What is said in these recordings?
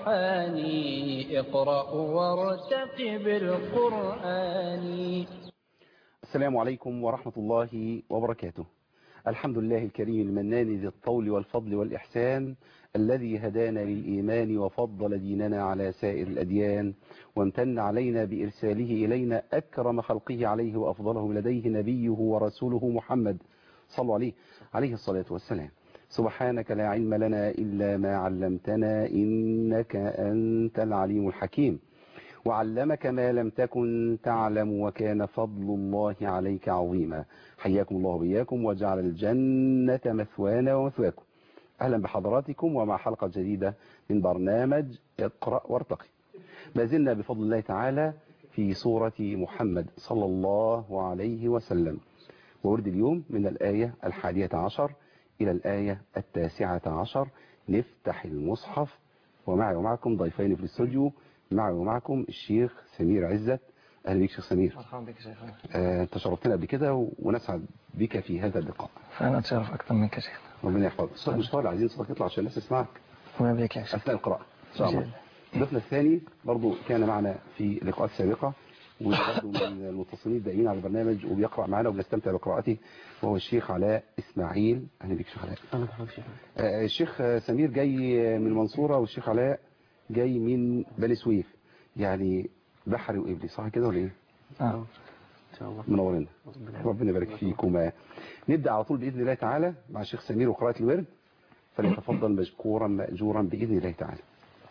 الريحان اقرأ وارتقب القرآن السلام عليكم ورحمة الله وبركاته الحمد لله الكريم المنان ذي الطول والفضل والإحسان الذي هدانا للإيمان وفضل ديننا على سائر الأديان وامتن علينا بإرساله إلينا أكرم خلقه عليه وأفضله لديه نبيه ورسوله محمد صلوا عليه عليه الصلاة والسلام سبحانك لا علم لنا إلا ما علمتنا إنك أنت العليم الحكيم وعلمك ما لم تكن تعلم وكان فضل الله عليك عظيما حياكم الله بياكم وجعل الجنة مثوانا ومثواكم أهلا بحضراتكم ومع حلقة جديدة من برنامج اقرأ وارتقي ما زلنا بفضل الله تعالى في سورة محمد صلى الله عليه وسلم وورد اليوم من الآية الحادية عشر إلى الآية التاسعة عشر نفتح المصحف ومعي ومعكم ضيفين في الاستوديو معي ومعكم الشيخ سمير عزت أهلا بك شيخ سمير مرحبا بك شيخنا آه، انت شرفتنا قبل كده ونسعد بك في هذا اللقاء فأنا أتشرف أكثر منك شيخنا ربنا يحفظك صوت مش طالع عايزين صوتك يطلع عشان الناس تسمعك وما بك يا شيخ أثناء القراءة إن شاء إن شاء الله ضيفنا الثاني برضو كان معنا في لقاءات سابقة وبرضو من المتصلين الدائمين على البرنامج وبيقرأ معنا وبنستمتع بقراءته وهو الشيخ علاء إسماعيل أهلا بك شيخ علاء أنا بحب شيخ آه، الشيخ سمير جاي من المنصورة والشيخ علاء جاي من بني سويف يعني بحري وإبلي صح كده ولا إيه؟ آه. إن شاء الله منورنا ربنا ربنا يبارك فيكما نبدأ على طول بإذن الله تعالى مع الشيخ سمير وقراءة الورد فليتفضل مشكورا مأجورا بإذن الله تعالى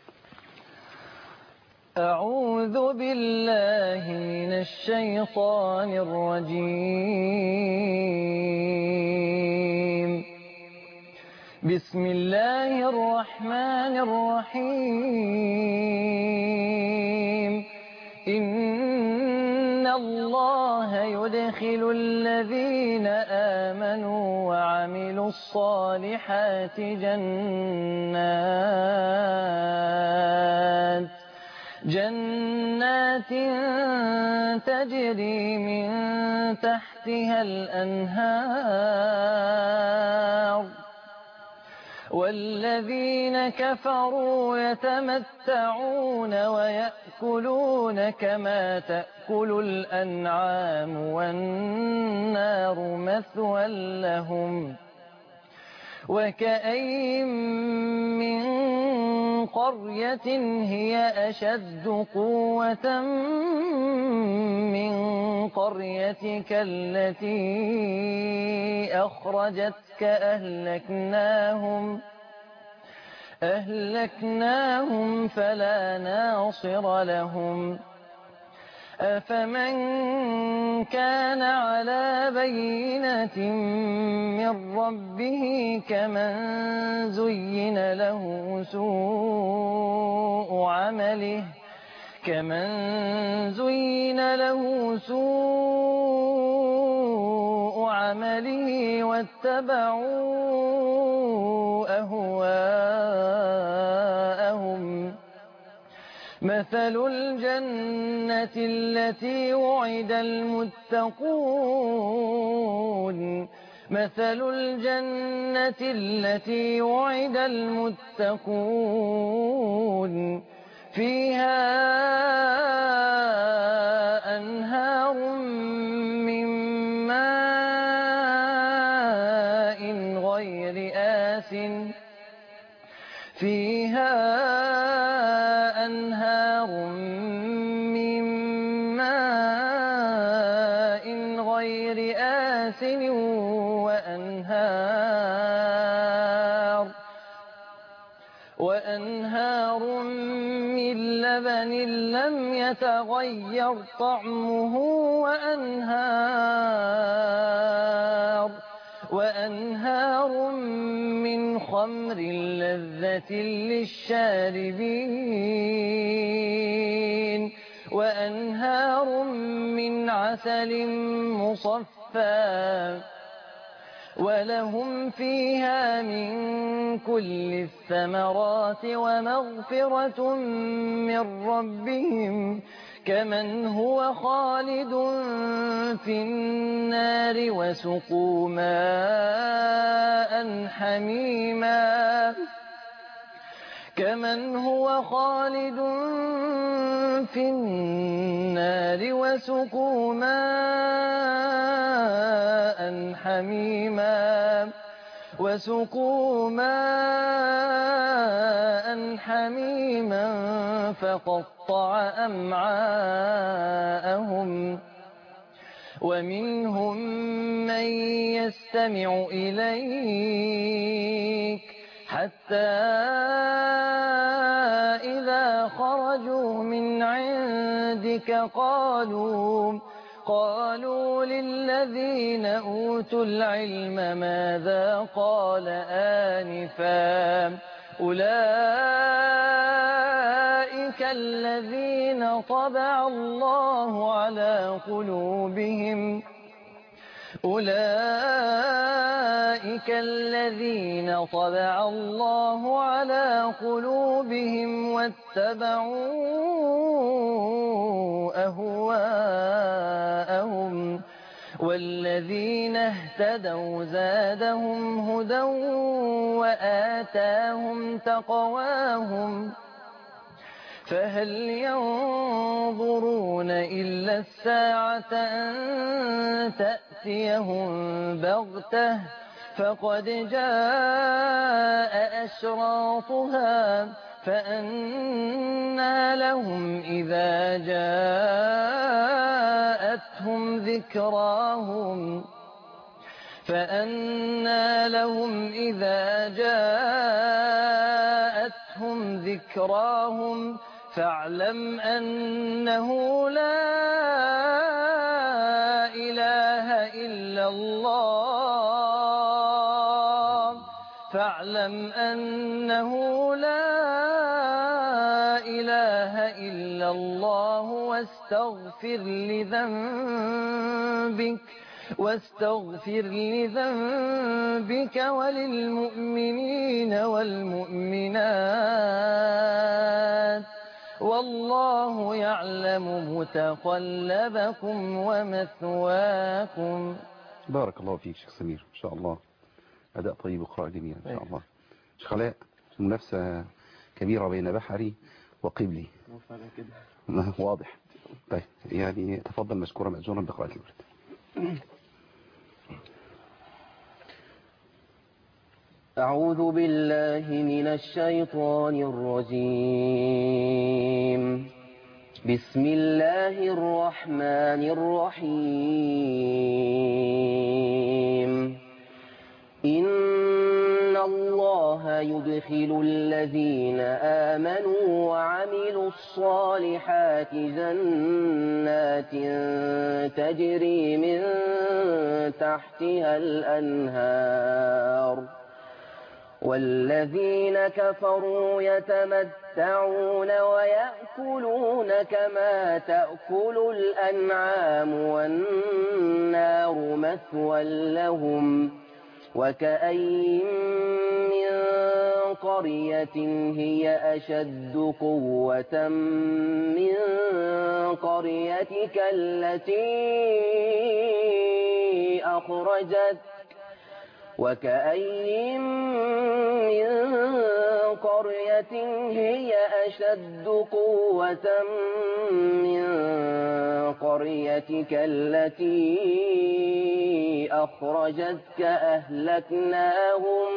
أعوذ بالله من الشيطان الرجيم بسم الله الرحمن الرحيم إن الله يدخل الذين آمنوا وعملوا الصالحات جنات جنات تجري من تحتها الأنهار والذين كفروا يتمتعون ويأكلون كما تأكل الأنعام والنار مثوى لهم وكأين من قرية هي أشد قوة من قريتك التي أخرجتك أهلكناهم أهلكناهم فلا ناصر لهم أفمن كان على بينة من ربه كمن زين له سوء عمله كمن زين له سوء عمله واتبعوا أهواءهم مثل الجنة التي وعد المتقون مثل الجنة التي وعد المتقون فيها أنهار من ماء غير آس فيها أنهار من ماء غير آسن وأنهار وأنهار من لبن لم يتغير طعمه وأنهار وأنهار من خمر لذة للشاربين وأنهار من عسل مصفى ولهم فيها من كل الثمرات ومغفرة من ربهم كمن هو خالد في النار وسقوا ماء حميما كمن هو خالد في النار وسقوا ماء حميما وسقوا ماء حميما فقطع أمعاءهم ومنهم من يستمع إليك حتى إذا خرجوا من عندك قالوا قالوا للذين أوتوا العلم ماذا قال آنفا أولئك الذين طبع الله على قلوبهم أولئك الذين طبع الله على قلوبهم واتبعوا أهواءهم والذين اهتدوا زادهم هدى وآتاهم تقواهم فهل ينظرون إلا الساعة أن تأتيهم بغتة فقد جاء أشراطها فأنى لهم إذا جاءتهم ذكراهم فأنى لهم إذا جاءتهم ذكراهم فاعلم أنه لا إله إلا الله فاعلم أنه لا إله إلا الله واستغفر لذنبك واستغفر لذنبك وللمؤمنين والمؤمنات والله يعلم متقلبكم ومثواكم بارك الله فيك شيخ سمير ان شاء الله اداء طيب وقراءة جميلة ان شاء الله شيخ علاء منافسة كبيرة بين بحري وقبلي واضح طيب يعني تفضل مشكورا مأجورا بقراءة الورد أعوذ بالله من الشيطان الرجيم بسم الله الرحمن الرحيم إن الله يدخل الذين آمنوا وعملوا الصالحات جنات تجري من تحتها الأنهار والذين كفروا يتمتعون ويأكلون كما تأكل الأنعام والنار مثوى لهم وكأي من قرية هي أشد قوة من قريتك التي أخرجت وكأي من قرية هي أشد قوة من قريتك التي أخرجتك أهلكناهم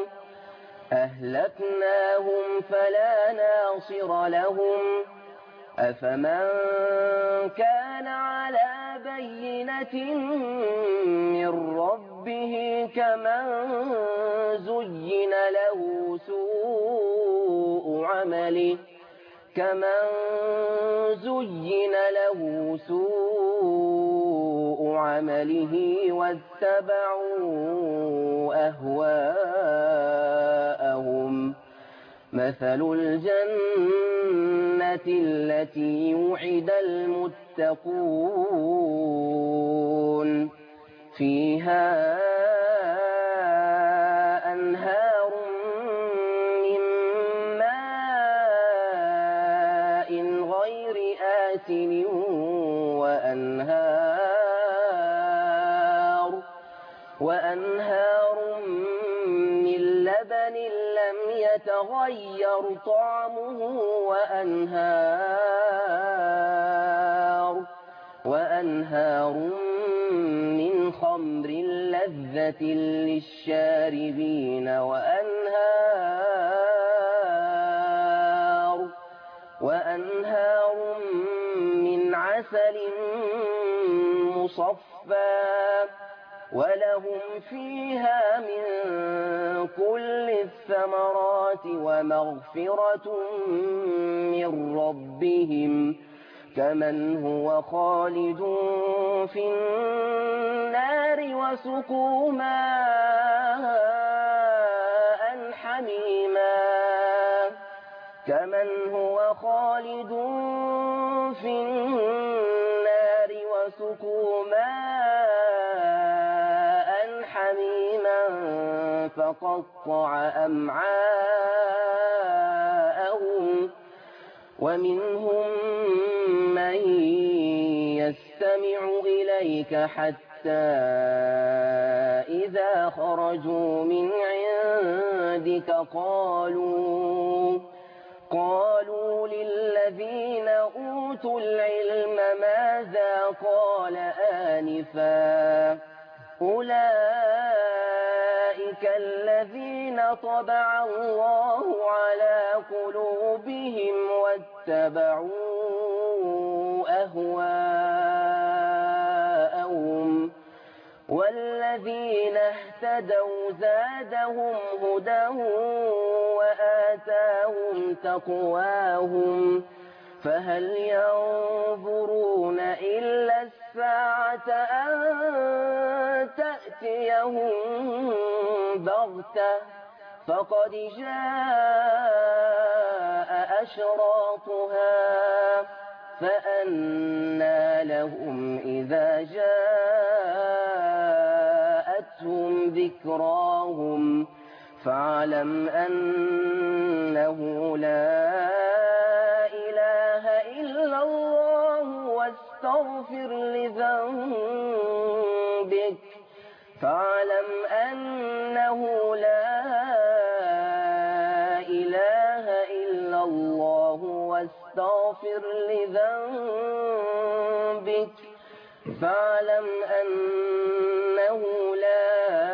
أهلكناهم فلا ناصر لهم أفمن كان على بينة من ربه كمن زين له سوء عمله كمن زين له سوء عمله واتبعوا أهواءهم مثل الجنة التي وعد المتقون فيها أنهار من ماء غير آسن وأنهار وأنهار من لبن لم لم يتغير طعمه وأنهار وأنهار من خمر لذة للشاربين وأنهار وأنهار من عسل مصفى ولهم فيها من كل الثمرات ومغفرة من ربهم كمن هو خالد في النار وسقوا ماء حميما كمن هو خالد في النار وسقوا ماء حميما فقطع أمعاءهم ومنهم من يستمع إليك حتى إذا خرجوا من عندك قالوا قالوا للذين أوتوا العلم ماذا قال آنفا أولئك الذين طبع الله على قلوبهم واتبعوا أهواءهم والذين اهتدوا زادهم هدى وآتاهم تقواهم فهل ينظرون إلا الساعة أن تأتيهم بغتة فقد جاء أشراطها فأنى لهم إذا جاءتهم ذكراهم فاعلم أنه لا إله إلا الله واستغفر لذنبك فاعلم أنه لا إله إلا الله واستغفر لذنبك فاعلم أنه لا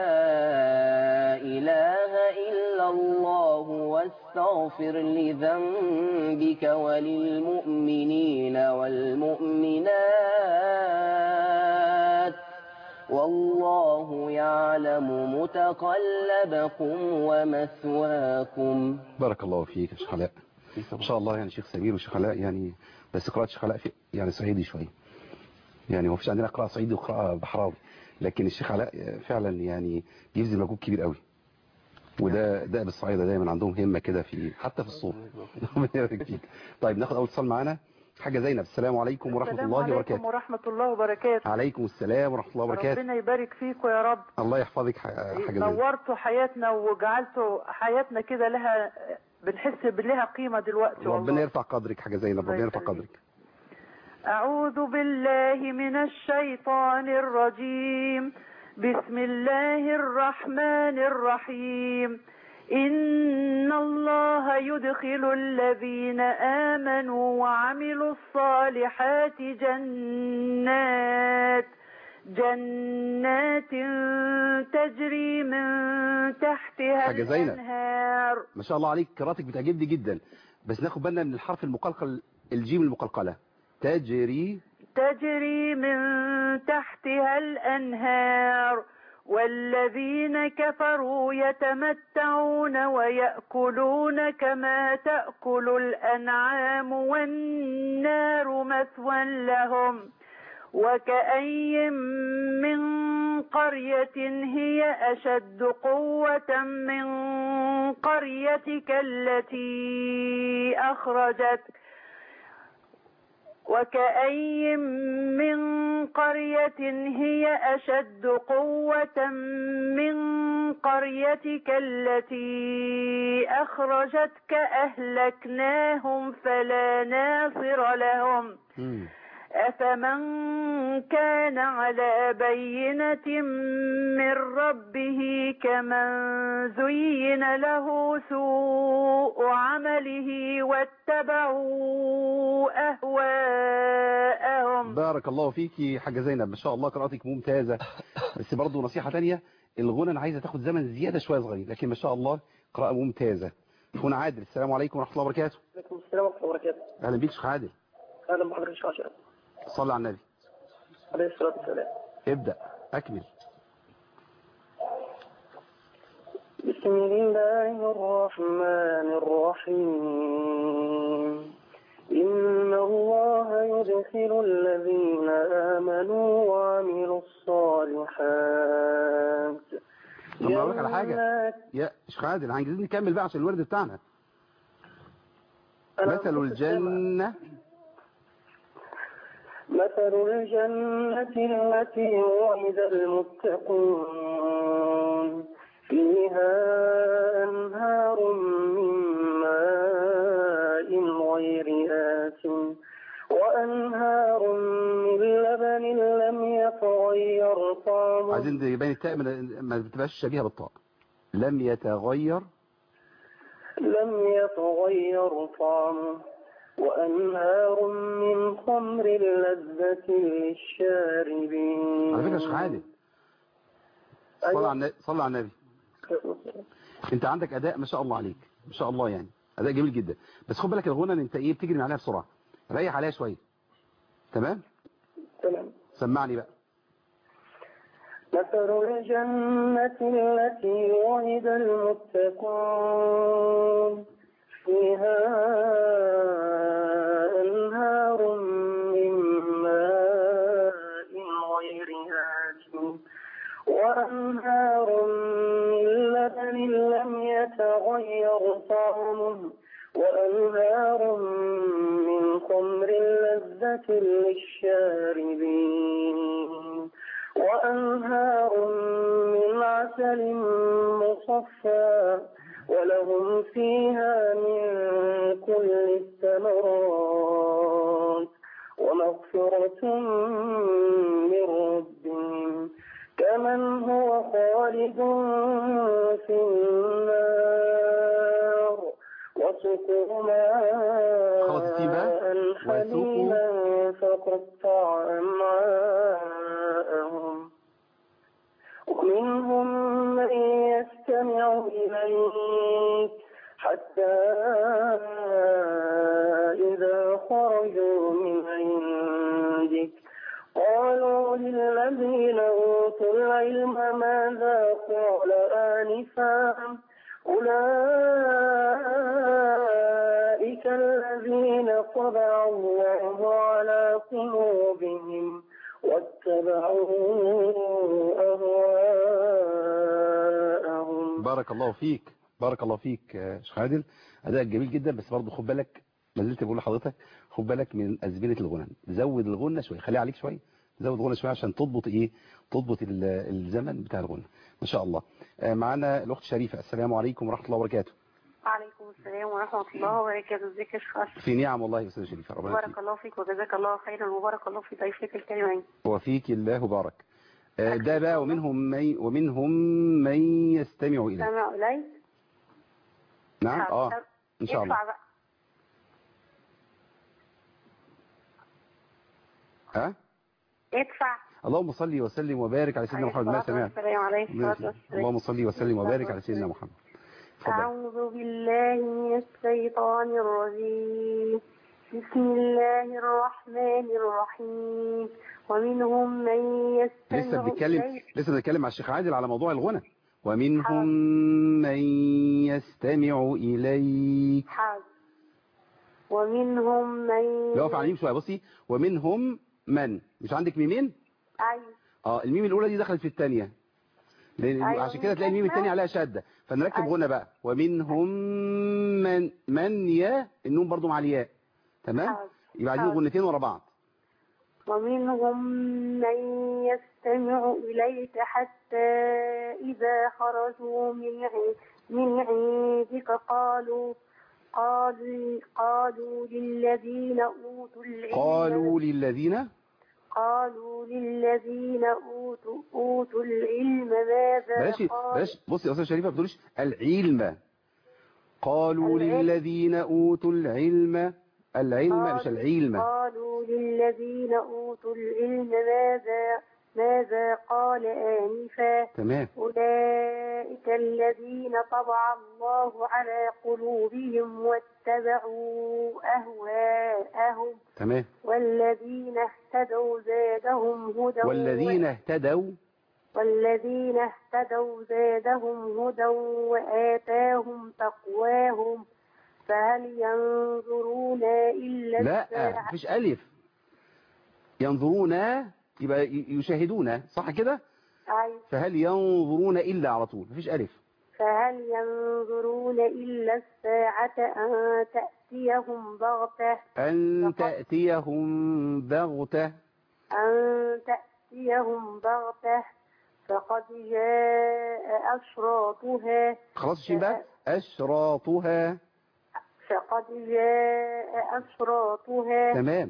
إله إلا الله واستغفر لذنبك وللمؤمنين والمؤمنات والله يعلم متقلبكم ومثواكم بارك الله فيك يا شيخ علاء ما شاء الله يعني شيخ سمير وشيخ علاء يعني بس قراءة شيخ علاء في يعني صعيدي شوية يعني هو فيش عندنا قراءة صعيدي وقراءة بحراوي لكن الشيخ علاء فعلا يعني بيبذل مجهود كبير قوي وده ده بالصعيدة دايما عندهم همة كده في حتى في الصوت ربنا يبارك فيك طيب ناخد اول اتصال معانا حاجة زينب السلام عليكم ورحمة السلام الله عليكم وبركاته ورحمة الله وبركاته عليكم السلام ورحمة الله وبركاته ربنا يبارك فيكم يا رب الله يحفظك ح- حاجة زينب نورتوا حياتنا وجعلتوا حياتنا كده لها بنحس بلها قيمة دلوقتي ربنا والله يرفع قدرك حاجة زينب الله ربنا يرفع يخليك. قدرك أعوذ بالله من الشيطان الرجيم بسم الله الرحمن الرحيم إن الله يدخل الذين آمنوا وعملوا الصالحات جنات جنات تجري من تحتها حاجة زينب. الأنهار ما شاء الله عليك قراءتك بتعجبني جدا بس ناخد بالنا من الحرف المقلقل الجيم المقلقلة تجري تجري من تحتها الأنهار والذين كفروا يتمتعون ويأكلون كما تأكل الأنعام والنار مثوى لهم وكأي من قرية هي أشد قوة من قريتك التي أخرجتك وكأي من قرية هي أشد قوة من قريتك التي أخرجتك أهلكناهم فلا ناصر لهم مم. أفمن كان على بينة من ربه كمن زين له سوء عمله واتبعوا أهواءهم بارك الله فيكي حاجة زينب ما شاء الله قراءتك ممتازة بس برضو نصيحة تانية الغنى انا عايزة تاخد زمن زيادة شوية صغير لكن ما شاء الله قراءة ممتازة هنا عادل السلام عليكم ورحمة الله وبركاته عليكم السلام ورحمة الله وبركاته اهلا بيك شيخ عادل أهلا بحضرتك شيخ عشان صلى على النبي عليه الصلاة والسلام ابدأ اكمل بسم الله الرحمن الرحيم إن الله يدخل الذين آمنوا وعملوا الصالحات طب ما أقول لك على حاجة. جنات- يا شيخ عادل عايزين نكمل بقى عشان الورد بتاعنا أنا مثل كنت سامع. الجنة مثل الجنة التي وعد المتقون فيها أنهار من ماء غير آس وأنهار من لبن لم يتغير طعمه عايزين يبين التاء ما- ما بتبقاش شبيهة بالطاء لم يتغير لم يتغير طعمه وأنهار من خمر لذة للشاربين على فكرة يا شيخ عادل صلى أيوة. على النبي صلى على النبي انت عندك اداء ما شاء الله عليك ما شاء الله يعني اداء جميل جدا بس خد بالك الغنى ان انت ايه بتجري عليها بسرعه ريح عليها شويه تمام تمام سمعني بقى مثل الجنة التي وعد المتقون فيها أنهار من ماء غير آسن وأنهار من لبن لم يتغير طعمه وأنهار من خمر لذة للشاربين وأنهار من عسل مصفى ولهم فيها من كل الثمرات ومغفرة من ربهم كمن هو خالد في النار وسقوا خلاص التين بقى. ماء حميما فقطع أمعاءهم ومنهم من يستمع إليك حتى إذا خرجوا من عندك قالوا للذين أوتوا العلم ماذا قال آنفا أولئك الذين طبع الله على قلوبهم واتبعوا أهواءهم بارك الله فيك بارك الله فيك يا شيخ عادل اداء جميل جدا بس برضه خد بالك ما زلت بقول لحضرتك خد بالك من ازمنه الغنى زود الغنى شويه خليها عليك شويه زود الغنى شويه عشان تضبط ايه تضبط ال- الزمن بتاع الغنى ما شاء الله آه، معانا الاخت شريفه السلام عليكم ورحمه الله وبركاته وعليكم السلام ورحمة الله وبركاته ازيك يا شيخ أشرف؟ في نعم والله يا استاذه شريفه ربنا بارك يكرمك. الله فيك وجزاك الله خيرا وبارك الله في ضيفك الكريمين وفيك الله بارك آه، ده بقى ومنهم من ومنهم من يستمع اليه سامع إلي نعم اه ان شاء الله ادفع بقى ها ادفع اللهم صل وسلم وبارك على سيدنا عليه محمد ما الصلاة سمعت والسلام عليه الصلاة ماشي. والسلام اللهم صل وسلم وبارك على سيدنا محمد اتفضل أعوذ بالله من الشيطان الرجيم بسم الله الرحمن الرحيم ومنهم من يستمع لسه بنتكلم إليك لسه بنتكلم مع الشيخ عادل على موضوع الغنى ومنهم من يستمع إليك حاضر ومنهم من لو على الميم شوية بصي ومنهم من مش عندك ميمين أيوة اه الميم الأولى دي دخلت في الثانية لأن أيوة، عشان كده تلاقي الميم الثانية عليها شدة فنركب أيوة. غنى بقى ومنهم من من يا النون برضو مع الياء تمام حاضر. يبقى عايزين حاضر. غنتين ورا بعض ومنهم من يستمع إليك حتى إذا خرجوا من عن- من عندك قالوا قالوا قالوا للذين أوتوا العلم قالوا للذين قالوا للذين أوتوا أوتوا العلم ماذا بلاش قال بلاش بصي يا استاذ شريفه ما بتقوليش العلم قالوا العلم. للذين اوتوا العلم العلم مش قالوا- العلم قالوا للذين أوتوا العلم ماذا ماذا قال آنفا تمام أولئك الذين طبع الله على قلوبهم واتبعوا أهواءهم تمام والذين اهتدوا زادهم هدى والذين اهتدوا والذين اهتدوا زادهم هدى وآتاهم تقواهم فهل ينظرون إلا لا الساعة مفيش الف ينظرون يبقى ي- يشاهدون صح كده أي فهل ينظرون الا على طول مفيش الف فهل ينظرون إلا الساعة أن تأتيهم بغتة ان تاتيهم بغته أن تأتيهم بغتة فقد جاء أشراطها خلاص الشين بقى اشراطها فقد جاء أشراطها تمام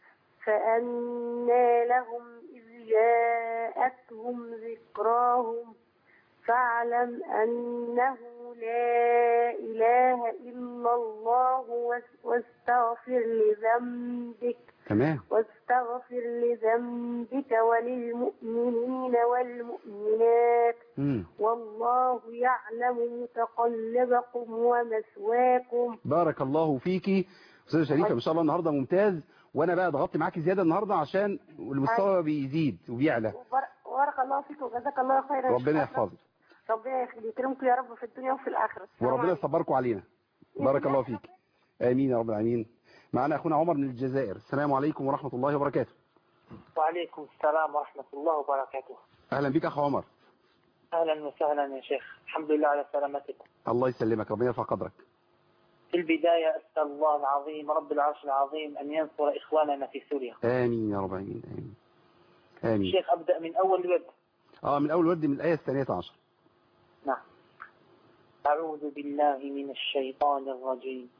فأنى لهم إذ جاءتهم ذكراهم فاعلم أنه لا إله إلا الله واس- واستغفر لذنبك تمام واستغفر لذنبك وللمؤمنين والمؤمنات مم. والله يعلم متقلبكم ومثواكم بارك الله فيكي استاذه شريفه ما شاء الله النهارده ممتاز وانا بقى ضغطت معاكي زياده النهارده عشان المستوى بيزيد وبيعلى وبر- وبارك الله فيك وجزاك الله خيرا يا ربنا شيخ أشرف. يحفظك ربنا يكرمكم يا رب في الدنيا وفي الآخرة السلام وربنا عليكم. يصبركم علينا بارك الله فيك امين يا رب العالمين معنا اخونا عمر من الجزائر السلام عليكم ورحمه الله وبركاته وعليكم السلام ورحمة الله وبركاته اهلا بك اخ عمر أهلا وسهلا يا شيخ الحمد لله على سلامتكم الله يسلمك ربنا يرفع قدرك في البداية أسأل الله العظيم رب العرش العظيم أن ينصر إخواننا في سوريا امين يا رب العالمين امين امين شيخ أبدأ من أول الود اه من اول ورد من الايه الثانيه عشر نعم أعوذ بالله من الشيطان الرجيم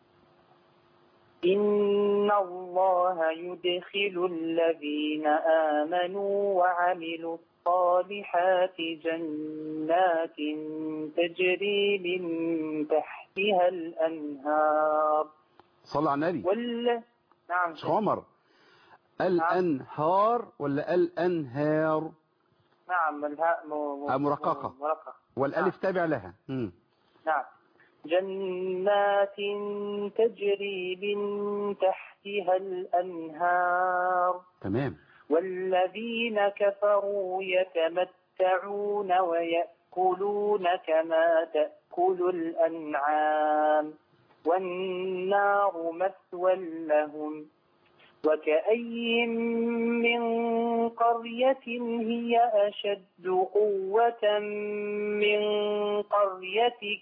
إن الله يدخل الذين آمنوا وعملوا الصالحات جنات تجري من تحتها الأنهار صلى على النبي وال نعم شيخ عمر الانهار ولا الانهار نعم الهاء م- م- آه، مرققة. مرققة والالف تابع لها مم. نعم جنات تجري من تحتها الأنهار تمام والذين كفروا يتمتعون ويأكلون كما تأكل الأنعام والنار مثوى لهم وكأي من قرية هي أشد قوة من قريتك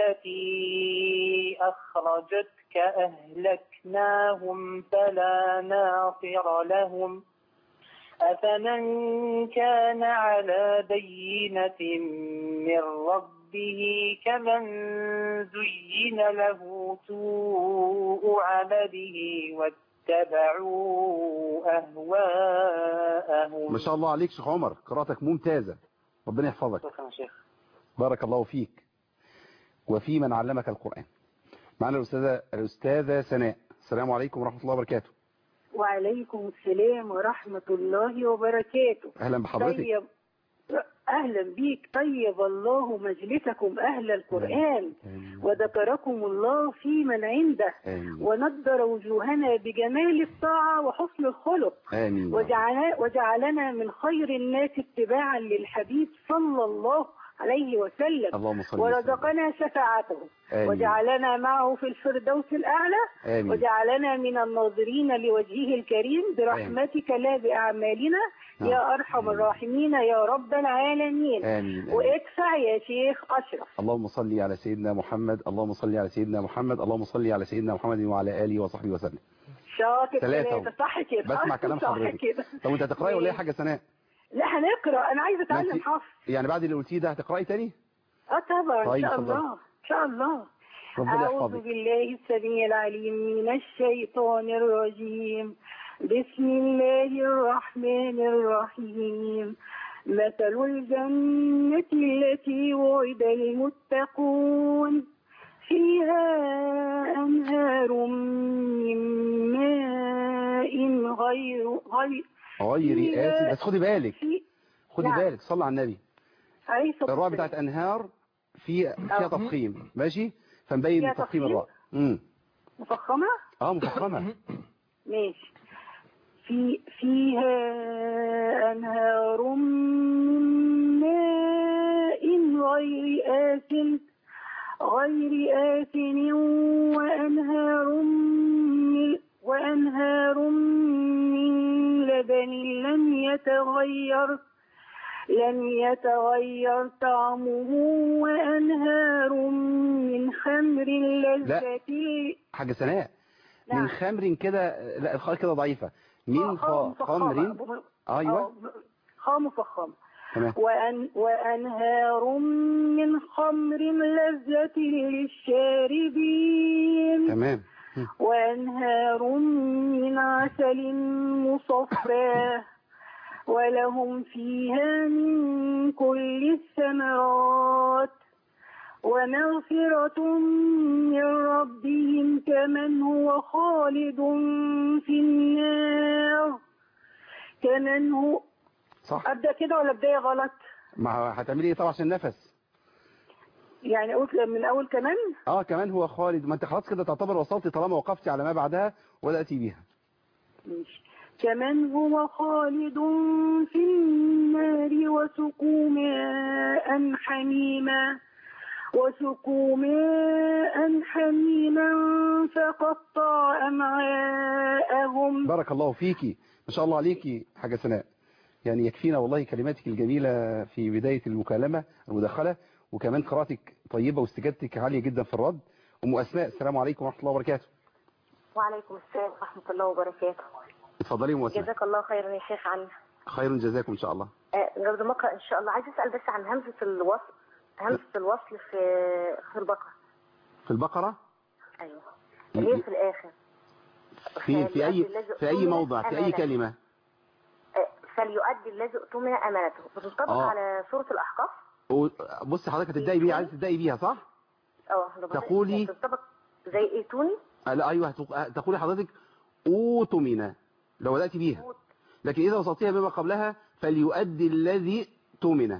التي أخرجتك أهلكناهم فلا ناصر لهم أفمن كان على بينة من ربه كمن زين له سوء عمله واتبعوا أهواءهم ما شاء الله عليك شيخ عمر قراءتك ممتازة ربنا يحفظك شكرا يا شيخ بارك الله فيك وفي من علمك القرآن معنا الأستاذة الأستاذة سناء السلام عليكم ورحمة الله وبركاته وعليكم السلام ورحمة الله وبركاته أهلا بحضرتك طيب أهلا بيك طيب الله مجلسكم أهل القرآن وذكركم الله في من عنده آمين ونضر وجوهنا بجمال الطاعة وحسن الخلق آمين وجعل وجعلنا من خير الناس اتباعا للحبيب صلى الله عليه وسلم اللهم صل وسلم ورزقنا شفاعته آمين. وجعلنا معه في الفردوس الأعلى آمين وجعلنا من الناظرين لوجهه الكريم برحمتك لا بأعمالنا نعم. يا أرحم الراحمين يا رب العالمين آمين آمين. وادفع يا شيخ أشرف اللهم صل على سيدنا محمد اللهم صل على سيدنا محمد اللهم صل على سيدنا محمد وعلى آله وصحبه وسلم شاطر ثلاثة. ثلاثة صح كده بسمع كلام صح حضرتك كده طب انت هتقرأي ولا ايه حاجة سناء لا هنقرأ أنا عايزة ما أتعلم انت- حفظ يعني بعد اللي قلتيه ده هتقرأي تاني اه طبعا طيب، ان شاء اتفضل. الله ان شاء الله ربنا أعوذ يحفظك بالله السميع العليم من الشيطان الرجيم بسم الله الرحمن الرحيم مثل الجنة التي وعد المتقون فيها أنهار من ماء غير غير غير آسف بس خدي بالك في خدي نعم. بالك صلي على النبي عليه الصلاة الراء والسلام. بتاعت أنهار في فيها أه. تفخيم ماشي فنبين فيها تفخيم تفخيم؟ الراء امم مفخمة اه مفخمة ماشي في فيها أنهار من ماء غير آسن غير آسن وأنهار من وأنهار من لبن لم يتغير لم يتغير طعمه وأنهار من خمر لذة حاجة سناء نعم. من خمر كده لا الخاء كده ضعيفة من خام خ- خمر مفخمة. ايوه آه، خام مفخم تمام وأن وأنهار من خمر لذة للشاربين تمام مم. وأنهار من عسل مصفى ولهم فيها من كل الثمرات ومغفرة من ربهم كمن هو خالد في النار كمن هو صح أبدأ كده ولا بداية غلط ما هو هتعملي ايه طبعا عشان النفس يعني قلت من أول كمان اه كمان هو خالد ما انت خلاص كده تعتبر وصلتي طالما وقفتي على ما بعدها وبدأتي بيها ماشي. كمن هو خالد في النار وسقوا ماء حميما وسقوا ماء حميما فقطع أمعاءهم بارك الله فيكي ما شاء الله عليكي حاجة سناء يعني يكفينا والله كلماتك الجميلة في بداية المكالمة المداخلة وكمان قراءتك طيبة واستجابتك عالية جدا في الرد أم أسماء السلام عليكم ورحمة الله وبركاته وعليكم السلام ورحمة الله وبركاته اتفضلي يا أم أسماء جزاك الله خيرا يا شيخ عنا خير جزاكم إن شاء الله آه، قبل ما اقرا ان شاء الله عايز اسال بس عن همزه الوصل همزه الوصل في في البقره في البقرة ايوه اللي هي في الاخر في في أي في أي موضع في أي أمانة. كلمة آه، فليؤدي الذي اؤتمن امانته بتنطبق آه. على سوره الاحقاف و- بصي حضرتك هتبدأي بيها عايز تبدأي بيها صح؟ اه لو بصيت- تقولي- بتنطبق زي ايتوني آه، لا أيوه هتق- تقولي حضرتك أوتمنا لو بدأتي بيها لكن إذا وصلتيها بما قبلها فليؤدي الذي تؤمن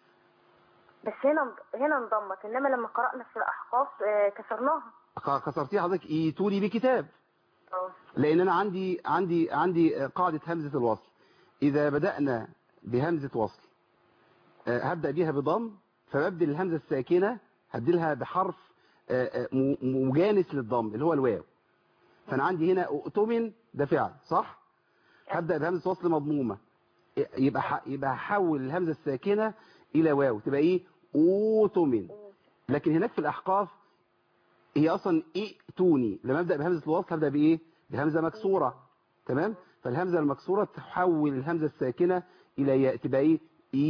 بس هنا هنا انضمت انما لما قرانا في الاحقاف آه، كسرناها ق- كسرتيها حضرتك ايتوني بكتاب اه لان انا عندي عندي عندي قاعدة همزة الوصل اذا بدأنا بهمزة وصل آه، هبدأ بيها بضم فببدل الهمزة الساكنة هبدلها بحرف آه، آه، م- مجانس للضم اللي هو الواو فانا عندي هنا اؤتمن ده فعل صح هبدأ بهمزة وصل مضمومة يبقى ح- يبقى هحول الهمزة الساكنة الى واو تبقى ايه اوتمن لكن هناك في الاحقاف هي اصلا ائتوني لما ابدا بهمزه الوصل هبدا بايه بهمزه مكسوره تمام فالهمزه المكسوره تحول الهمزه الساكنه الى ياء تبقى ايه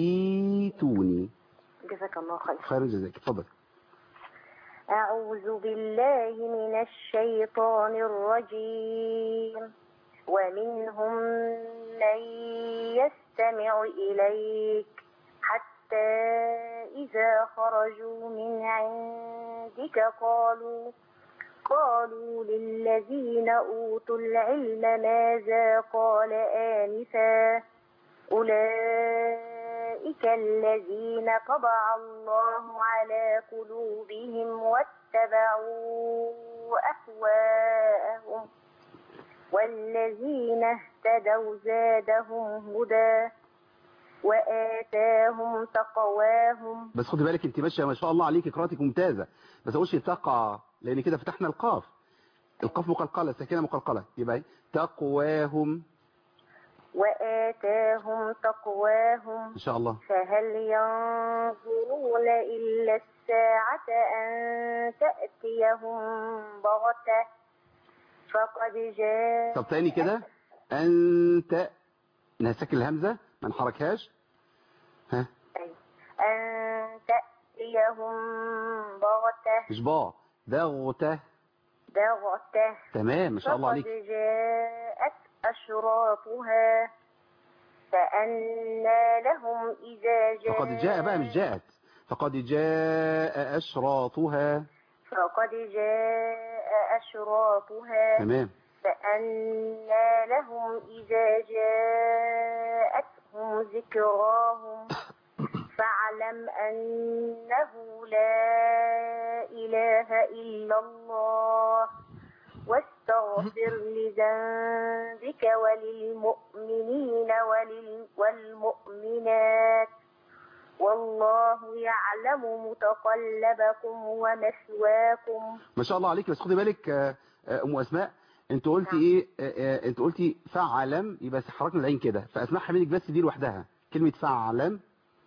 ايتوني جزاك الله خير خير جزاك اتفضل أعوذ بالله من الشيطان الرجيم ومنهم من يستمع إليك حتى إذا خرجوا من عندك قالوا قالوا للذين أوتوا العلم ماذا قال آنفا أولئك الذين طبع الله على قلوبهم واتبعوا أهواءهم والذين اهتدوا زادهم هدى وآتاهم تقواهم بس خدي بالك انت ماشيه ما شاء الله عليك قراءتك ممتازه بس اقولش تقع لان كده فتحنا القاف القاف مقلقله الساكنه مقلقله يبقى ايه تقواهم وآتاهم تقواهم ان شاء الله فهل ينظرون إلا الساعة أن تأتيهم بغتة فقد جاء طب تاني كده انت نسكن الهمزه ما نحركهاش ها أن تأتيهم بغتة مش با دغته دغته تمام ما شاء الله فقد عليك جاءت أشراطها فأنى لهم إذا جاء فقد جاء بقى مش جاءت فقد جاء أشراطها فقد جاء أشراطها تمام فأنى لهم إذا جاءتهم ذكراهم فاعلم أنه لا إله إلا الله واستغفر لذنبك وللمؤمنين ولل والمؤمنات والله يعلم متقلبكم ومثواكم ما شاء الله عليك بس خدي بالك آه، آه، ام اسماء انت قلتي ايه آه، آه، انت قلتي فعلم يبقى حركنا العين كده فاسمعها منك بس دي لوحدها كلمة فعلم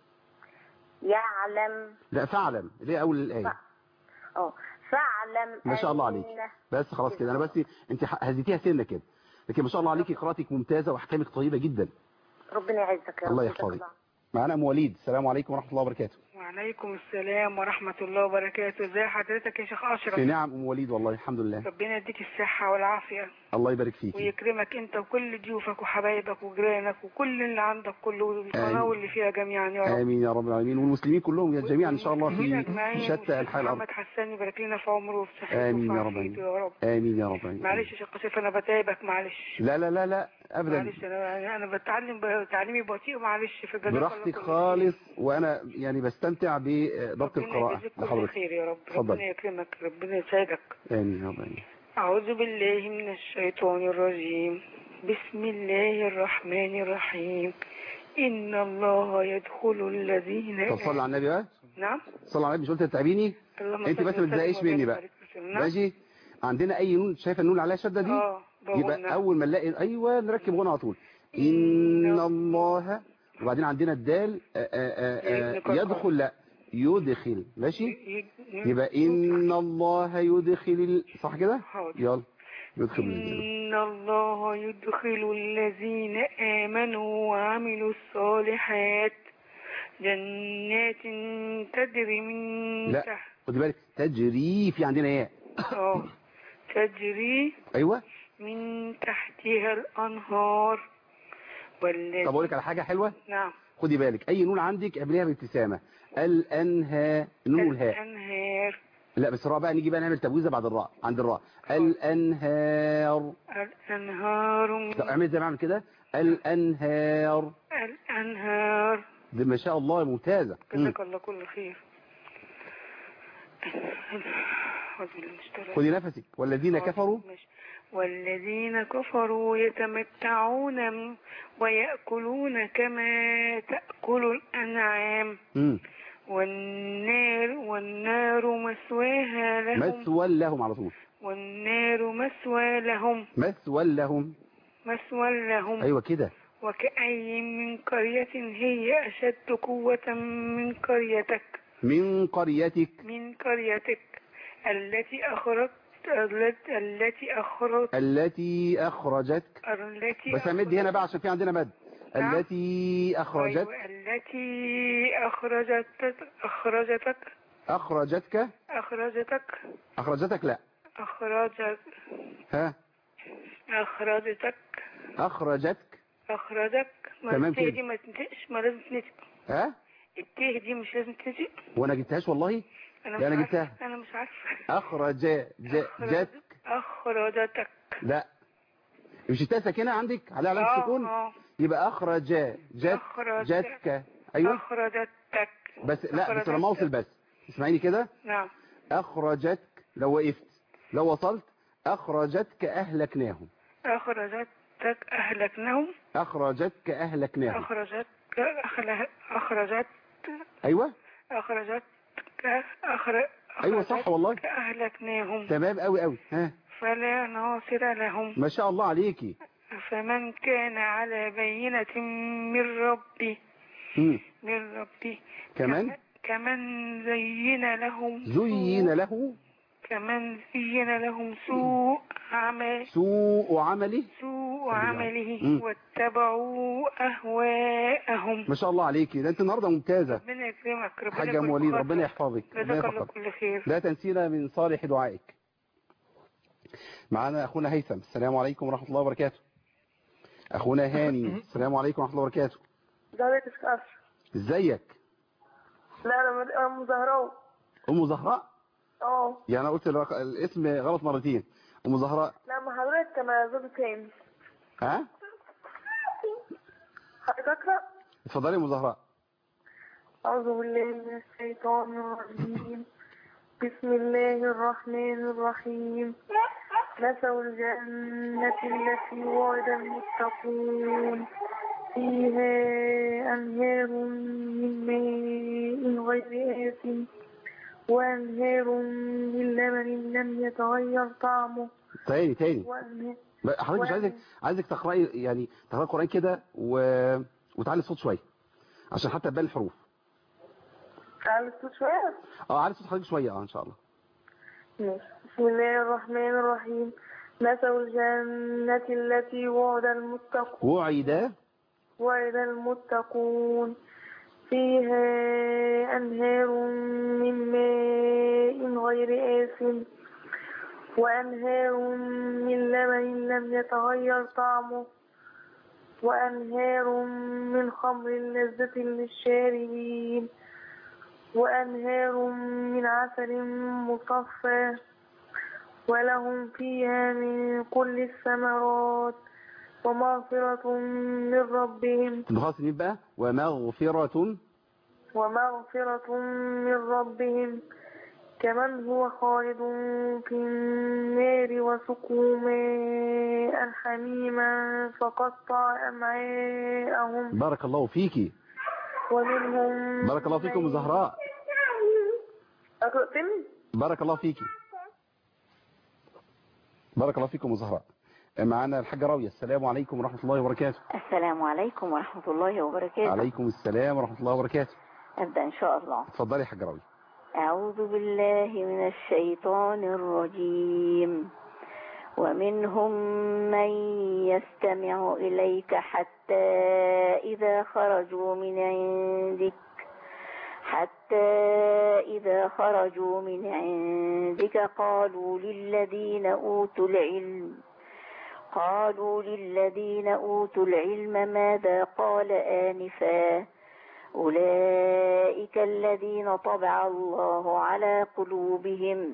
يعلم لا فعلم اللي هي اول الايه اه فاعلم ما شاء الله عليك أن- بس خلاص كده انا بس انت هزيتيها سنه كده لكن ما شاء الله عليكي قراءتك ممتازه واحكامك طيبه جدا ربنا يعزك يا رب الله جزاك يحفظك الله. معانا ام وليد السلام عليكم ورحمه الله وبركاته وعليكم السلام ورحمة الله وبركاته ازي حضرتك يا شيخ أشرف في نعم ام وليد والله الحمد لله ربنا يديك الصحة والعافية الله يبارك فيكي ويكرمك انت وكل ضيوفك وحبايبك وجيرانك وكل اللي عندك كله والقناة واللي فيها جميعا يا رب امين يا رب العالمين والمسلمين كلهم جميعا ان شاء الله والمسلمين في أجمعين شتى والشيخ انحاء الارض محمد حسان يبارك لنا في عمره وفي صحته امين وفي يا رب عافيته العالمين يا رب امين يا رب العالمين معلش يا شيخ أشرف أنا بتعبك معلش لا لا لا لا ابدا معلش أنا أنا بتعلم تعليمي بطيء معلش في جزاك الله براحتك كل خالص وانا يعني بستمتع بضبط ربنا القراءه يجزيك كل لحضرتك خير يا رب اتفضل. ربنا يكرمك ربنا يسعدك امين يا رب العالمين أعوذ بالله من الشيطان الرجيم بسم الله الرحمن الرحيم إن الله يدخل الذين طب صلي على النبي بقى نعم صلي على النبي مش قلت تتعبيني اللهم انت صل بس ما وسلم تزهقيش مني بقى وبارك وسلم. نعم. ماشي عندنا اي نون شايفه النون عليها شده دي اه يبقى بقولنا. اول ما نلاقي ايوه نركب غنى على طول ان الله وبعدين عندنا الدال آه، آه، آه، يدخل لا يدخل ماشي يبقى ان الله يدخل ال... صح كده حاضر. يلا يدخل الذين. إن الله يدخل الذين آمنوا وعملوا الصالحات جنات تجري من لا تحت خدي بالك تجري في عندنا ياء اه تجري ايوه من تحتها الأنهار والذي طب اقول لك على حاجه حلوه نعم خدي بالك اي نون عندك اعمليها بابتسامه الانها النون والهاء الأنهار لا بس الراء بقى نيجي بقى نعمل تبويزه بعد الراء عند الراء الانهار الأنهار طب اعمل زي ما اعمل كده الانهار الأنهار دي ما شاء الله ممتازه مم. جزاك الله كل خير أعوذ بالله من الشيطان الرجيم. خدي نفسك والذين كفروا ماشي. والذين كفروا يتمتعون م- ويأكلون كما تأكل الأنعام مم. والنار والنار مسواها لهم مثوى لهم على طول والنار مسوى لهم مثوى لهم مسوى لهم ايوه كده وكأي من قرية هي أشد قوة من قريتك من قريتك من قريتك التي أخرجت التي التي أخرجت التي اخرجتك التي بس امد هنا بقى عشان في عندنا مد نعم. التي اخرجت أيوة التي أخرجتك أخرجتك اخرجتك أخرجتك اخرجتك لا أخرجت ها أخرجتك اخرجتك أخرجك ما تمام التيه كده. دي ما تنطقش ما لازم تنطق ها التيه دي مش لازم تنطق وانا جبتهاش والله أنا لا مش انا عارفة. جبتها أنا مش عارفة اخرج ج- جتك أخرجتك لا مش التاء ساكنه عندك على علامه آه، السكون آه. يبقى اخرج جت أخرج- جتك ايوه أخرجتك بس لا بس أخرجتك. لما اوصل بس اسمعيني كده نعم اخرجتك لو وقفت لو وصلت اخرجتك اهلكناهم أخرجتك أهلكناهم اخرجتك اهلكناهم أخرجتك أخل- أخرجت ايوه أخرجتك أخر... ايوه صح والله أهلكناهم تمام قوي قوي ها فلا ناصر لهم ما شاء الله عليكي فمن كان على بينة من ربي مم. من ربي كمان كمن زين لهم زين له كمن زين لهم سوء عمل سوء عمله سوء وعمله مم. واتبعوا أهواءهم ما شاء الله عليكي ده انت النهارده ممتازه ربنا يكرمك ربنا حاجه ام يكون وليد بخاطرك. ربنا يحفظك ربنا جزاك الله يحفظك كل خير لا تنسينا من صالح دعائك معنا اخونا هيثم السلام عليكم ورحمه الله وبركاته اخونا هاني السلام عليكم ورحمه الله وبركاته ازيك يا شيخ ازيك لا انا مد- أنا مزهراء ام زهراء اه يعني انا قلت الرق- الاسم غلط مرتين ام زهراء لا ما حضرتك كان زوجي تاني ها حضرتك اقرا اتفضلي يا ام زهراء أعوذ بالله من الشيطان الرجيم بسم الله الرحمن الرحيم مثل الجنة التي وعد المتقون فيها أنهار من ماء غير آسن وأنهار من لبن لم يتغير طعمه تاني تاني وأنهار بقى حضرتك مش عايزك عايزك تقراي يعني تقراي القران كده و... وتعلي الصوت شويه عشان حتى تبان الحروف على الصوت شوية اه علي صوت حضرتك شويه اه ان شاء الله ماشي. بسم الله الرحمن الرحيم مثل الجنة التي وعد المتقون وعد وعد المتقون فيها أنهار من ماء غير آسن وأنهار من لبن لم يتغير طعمه وأنهار من خمر لذة للشاربين وأنهار من عسل مصفى ولهم فيها من كل الثمرات ومغفرة من ربهم خلاص مين بقى ومغفرة ومغفرة من ربهم كمن هو خالد في النار وسقوا ماء حميما فقطع أمعاءهم بارك الله فيكي ومنهم بارك الله فيكم من- زهراء أقرأ تاني؟ بارك الله فيكي بارك الله فيكم زهراء معانا الحاجة راوية السلام عليكم ورحمة الله وبركاته السلام عليكم ورحمة الله وبركاته عليكم السلام ورحمة الله وبركاته أبدأ إن شاء الله اتفضلي يا حاجة راوية أعوذ بالله من الشيطان الرجيم ومنهم من يستمع إليك حتى إذا خرجوا من عندك حتى إذا خرجوا من عندك قالوا للذين أوتوا العلم قالوا للذين أوتوا العلم ماذا قال آنفا أولئك الذين طبع الله على قلوبهم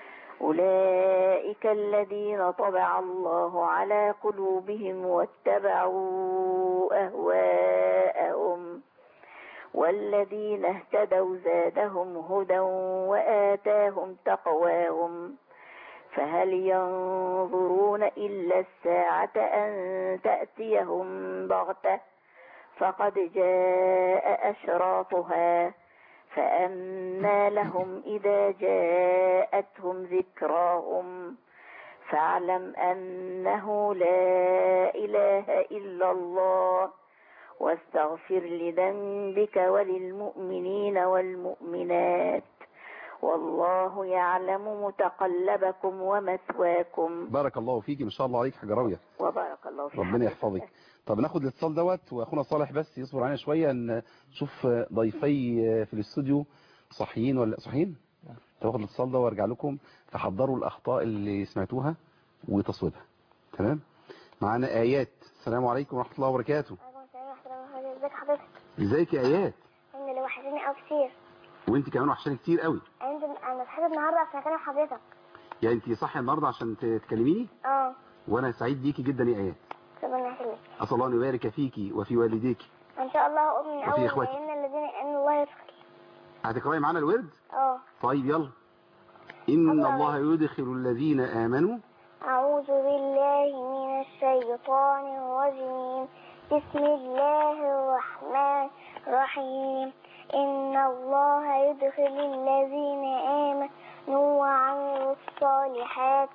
أولئك الذين طبع الله على قلوبهم واتبعوا أهواءهم والذين اهتدوا زادهم هدى وآتاهم تقواهم فهل ينظرون إلا الساعة أن تأتيهم بغتة فقد جاء أشراطها فأما لهم إذا جاءتهم ذكراهم فاعلم أنه لا إله إلا الله واستغفر لذنبك وللمؤمنين والمؤمنات والله يعلم متقلبكم ومثواكم بارك الله فيكي ما شاء الله عليك حاجة راوية وبارك الله فيك ربنا يحفظك طب ناخد الاتصال دوت واخونا صالح بس يصبر علينا شوية ان نشوف ضيفي في الاستوديو صحيين ولا صحيين طب اخد الاتصال ده وارجع لكم تحضروا الاخطاء اللي سمعتوها وتصويبها تمام معانا ايات السلام عليكم ورحمة الله وبركاته ازيك حضرتك ازيك يا ايات ان اللي وحشني قوي كتير وانت كمان وحشاني كتير قوي انت انا صحيت النهارده عشان اكلم حضرتك يعني انت صاحيه النهارده عشان ت- تكلميني اه وانا سعيد بيكي جدا يا ايات ربنا يخليك اسال الله ان يبارك فيكي وفي والديك ان شاء الله هقوم من وفي اول إخواتك. ان الذين ان الله يدخل هتقراي معانا الورد اه طيب يلا ان الله يدخل الذين امنوا أعوذ بالله من الشيطان الرجيم بسم الله الرحمن الرحيم إن الله يدخل الذين آمنوا وعملوا الصالحات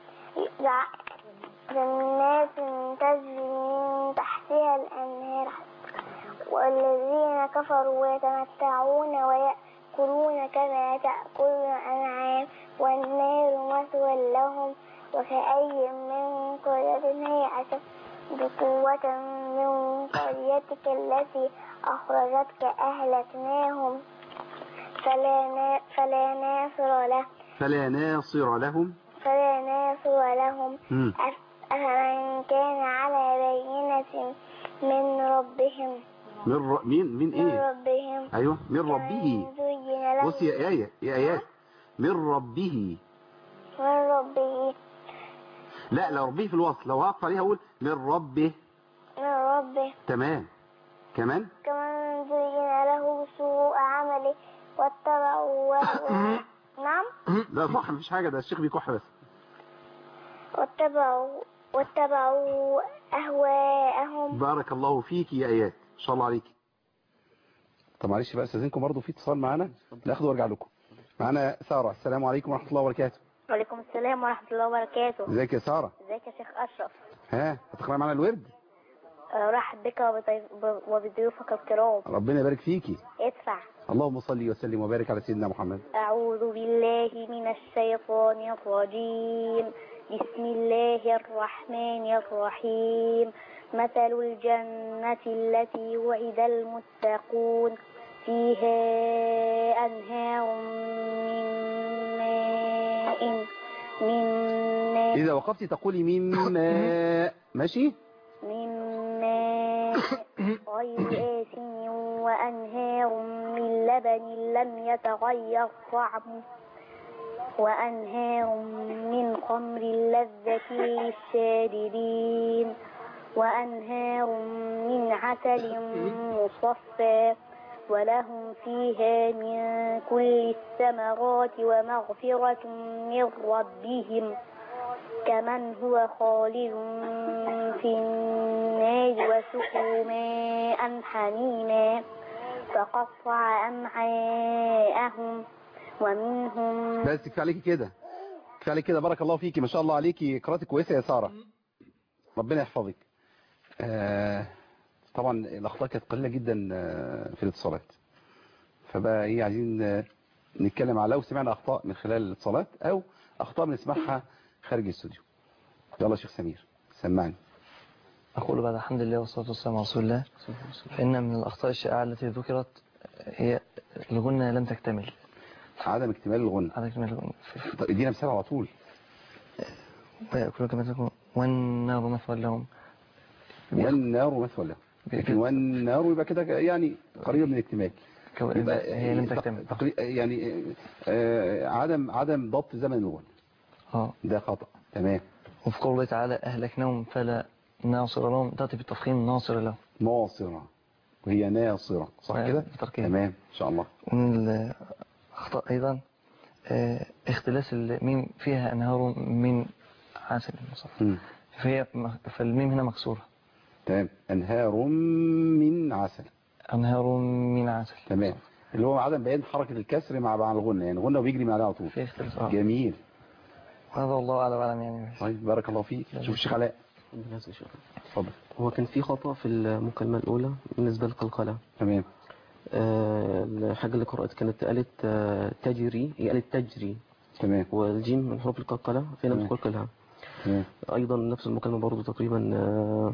جنات تجري من تحتها الأنهار والذين كفروا يتمتعون ويأكلون كما تأكل الأنعام والنار مثوى لهم وكأي من قرية هي أشد قوة من قريتك التي أخرجتك أهلكناهم فلا نا- فلا ناصر له فلا ناصر لهم فلا ناصر لهم مم. أف- أفمن كان على بينة من ربهم من ر... مين من من ايه ربهم ايوه من ربه زين له بص يا آية يا آيات من ربه من ربه لا لو ربه في الوصل لو هقف عليها اقول من ربه من ربه تمام كمان كمن زين له سوء عمله واتبعوا وهو نعم لا صح مفيش حاجة ده الشيخ بيكح بس واتبعوا واتبعوا أهواءهم بارك الله فيك يا آيات ان شاء الله عليك طب معلش بقى استاذنكم برضه في اتصال معانا ناخده وارجع لكم معانا سارة السلام عليكم ورحمة الله وبركاته وعليكم السلام ورحمة الله وبركاته ازيك يا سارة ازيك يا شيخ أشرف ها هتقرأ معانا الورد رحب بك وبضيف- وبضيوفك الكرام ربنا يبارك فيكي ادفع اللهم صل وسلم وبارك على سيدنا محمد أعوذ بالله من الشيطان الرجيم بسم الله الرحمن الرحيم مثل الجنة التي وعد المتقون فيها أنهار من ماء من ماء إذا وقفت تقولي من ماء ماشي من ماء غير آسن وأنهار من لبن لم يتغير طعمه وأنهار من خمر لذة للشاربين وأنهار من عسل مصفى ولهم فيها من كل الثمرات ومغفرة من ربهم كمن هو خالد في النار وسقوا ماء حميما فقطع أمعاءهم ومنهم بس كفايه عليكي كده كفايه عليكي كده بارك الله فيكي ما شاء الله عليكي قراءتك كويسه يا ساره ربنا يحفظك آه طبعا الاخطاء كانت قليله جدا آه، في الاتصالات فبقى ايه عايزين آه، نتكلم على لو سمعنا اخطاء من خلال الاتصالات او اخطاء بنسمعها خارج الاستوديو يلا يا شيخ سمير سمعني أقول بعد الحمد لله والصلاة والسلام على رسول الله فإن من الأخطاء الشائعة التي ذكرت هي الغنة لم تكتمل عدم اكتمال الغنى عدم اكتمال الغنة طب ادينا مثال على طول ويأكلون كما تكون والنار مثوى لهم والنار مثوى له لكن والنار يبقى كده يعني قريبه من الاكتمال كو- يبقى هي لم تق- تكتمل. تقري- يعني آه، عدم عدم ضبط زمن الغنى اه ده خطأ تمام وفي قوله تعالى أهلكناهم فلا ناصر لهم تأتي بالتفخيم ناصر لهم ناصرة وهي ناصرة صح آه، كده بالتركيب. تمام ان شاء الله ومن الأخطاء أيضا آه، اختلاس الميم فيها أنهار من عسل مصفى مم. فهي فالميم هنا مكسورة تمام انهار من عسل أنهار من عسل تمام اللي هو عدم بيان حركة الكسر مع مع الغنى يعني الغنى وبيجري من عليها على طول في اختلاف آه. جميل وهذا والله أعلم أعلم يعني طيب بارك الله فيك شوف الشيخ علاء اتفضل هو كان في خطأ في المكالمة الأولى بالنسبة للقلقلة تمام آه، الحاجة اللي قرأت كانت قالت آه، تجري هي قالت تجري تمام والجيم من حروف القلقلة فينا تمام. بتقلقلها تمام أيضا نفس المكالمة برضو تقريبا آه،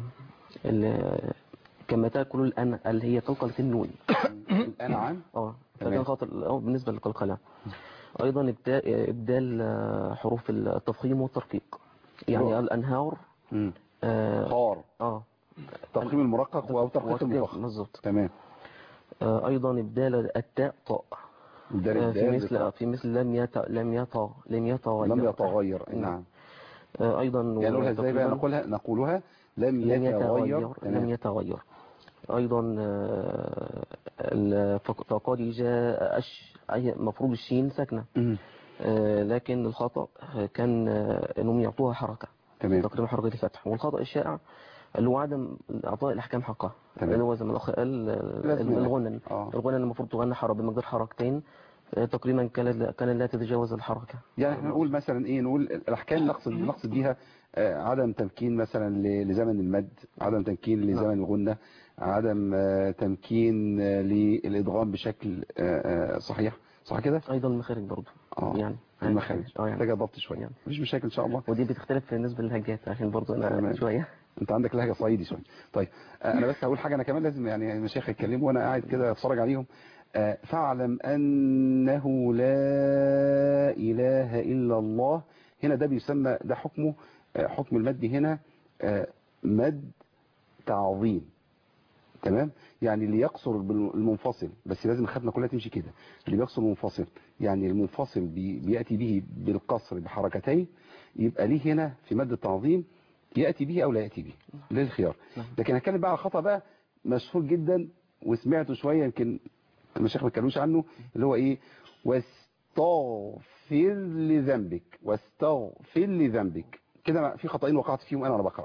ال- كما تأكل الأن اللي هي قلقلة النون الأنعام اه تمام. فكان خاطر اه بالنسبة للقلقلة أيضا إبداء إبدال آه، حروف التفخيم والترقيق يعني روح. الأنهار مم. اه خار آه. ترقيم المرقق او ترقيق وقت- المفخم بالظبط تمام آه، أيضا إبدال التاء طاء ده آه، في الدال مثل بتاع- في مثل لم يت لم يط لم يتغير لم يتغير نعم آه، أيضا يعني نقولها ازاي بقى تقريباً نقولها نقولها لم لم يتغير يتغير لم تمام يتغير أيضا آه، ال- فق- فقد جاء أش أي مفروض الشين ساكنة مم. آه، لكن الخطأ كان آه، انهم يعطوها حركة تمام تقريبا حركة الفتح والخطأ الشائع اللي هو عدم اعطاء الاحكام حقها تمام. اللي هو زي ما الاخ قال آه، لازم يعني. الغنى آه. الغنى اللي المفروض تغنى حركة بمقدار حركتين آه، تقريبا كان كان لا تتجاوز الحركة يعني احنا نقول مثلا ايه نقول الاحكام نقصد نقصد بيها آه، عدم تمكين مثلا ل- لزمن المد عدم تمكين لزمن الغنة عدم آه، تمكين آه، للادغام بشكل آه، آه، صحيح صح كده ايضا المخارج برضه اه يعني المخارج اه يعني محتاجه ضبط شويه مفيش مشاكل ان شاء الله ودي بتختلف بالنسبة للهجات عشان برضه انا تمام. شوية انت عندك لهجه صعيدي شويه طيب آه، انا بس هقول حاجه انا كمان لازم يعني المشايخ يتكلموا وانا قاعد كده اتفرج عليهم آه، فاعلم انه لا اله الا الله هنا ده بيسمى ده حكمه آه، حكم المد هنا آه، مد تعظيم تمام يعني اللي يقصر بالمنفصل بس لازم خدنا كلها تمشي كده اللي بيقصر المنفصل يعني المنفصل بي بياتي به بالقصر بحركتين يبقى ليه هنا في مد التعظيم ياتي به او لا ياتي به ده الخيار لكن هتكلم بقى على خطا بقى مشهور جدا وسمعته شويه يمكن المشايخ ما اتكلموش عنه اللي هو ايه واستغفر لذنبك واستغفر لذنبك كده في خطأين وقعت فيهم انا وانا بقرا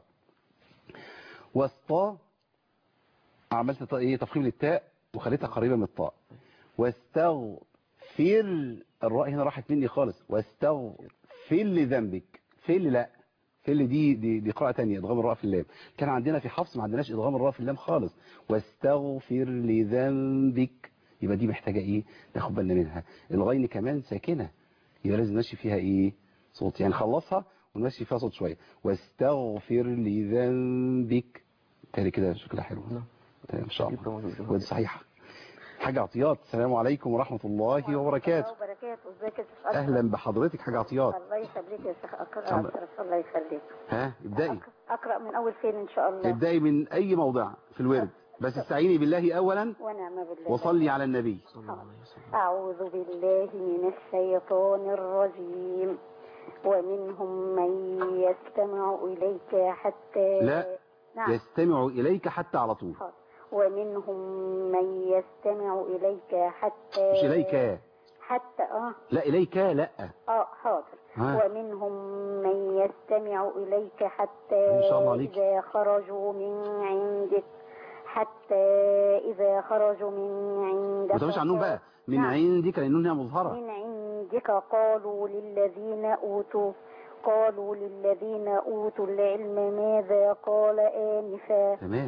واسطا عملت ط- ايه تفخيم للتاء وخليتها قريبه من الطاء واستغفر الراء هنا راحت مني خالص واستغفر لذنبك فل لا فل دي دي, دي قراءه ثانيه ادغام الراء في اللام كان عندنا في حفص ما عندناش ادغام الراء في اللام خالص واستغفر لذنبك يبقى دي محتاجه ايه ناخد بالنا منها الغين كمان ساكنه يبقى لازم نمشي فيها ايه صوت يعني خلصها ونمشي فيها صوت شويه واستغفر لذنبك تاني كده شكلها حلو تمام ان شاء الله ودي صحيحه حاجه عطيات السلام عليكم ورحمه الله وبركاته وبركاته ازيك يا شيخ اهلا بحضرتك حاجه عطيات الله يخليك يا شيخ اقرا الله. أشرف، الله يخليك ها ابدأي اقرا من اول فين ان شاء الله ابدأي من اي موضع في الورد بس استعيني بالله اولا ونعم بالله وصلي على النبي أعوذ بالله من الشيطان الرجيم ومنهم من يستمع إليك حتى لا نعم يستمع اليك حتى على طول حاضر. ومنهم من يستمع إليك حتى مش اليك حتى اه لا اليك لا اه حاضر ها. ومنهم من يستمع إليك حتى إن شاء الله عليك. إذا خرجوا من عندك حتى إذا خرجوا من عندك ما تقولش عنهم بقى من نعم. عندك لانها مظهره من عندك قالوا للذين أوتوا قالوا للذين أوتوا العلم ماذا قال آنفا تمام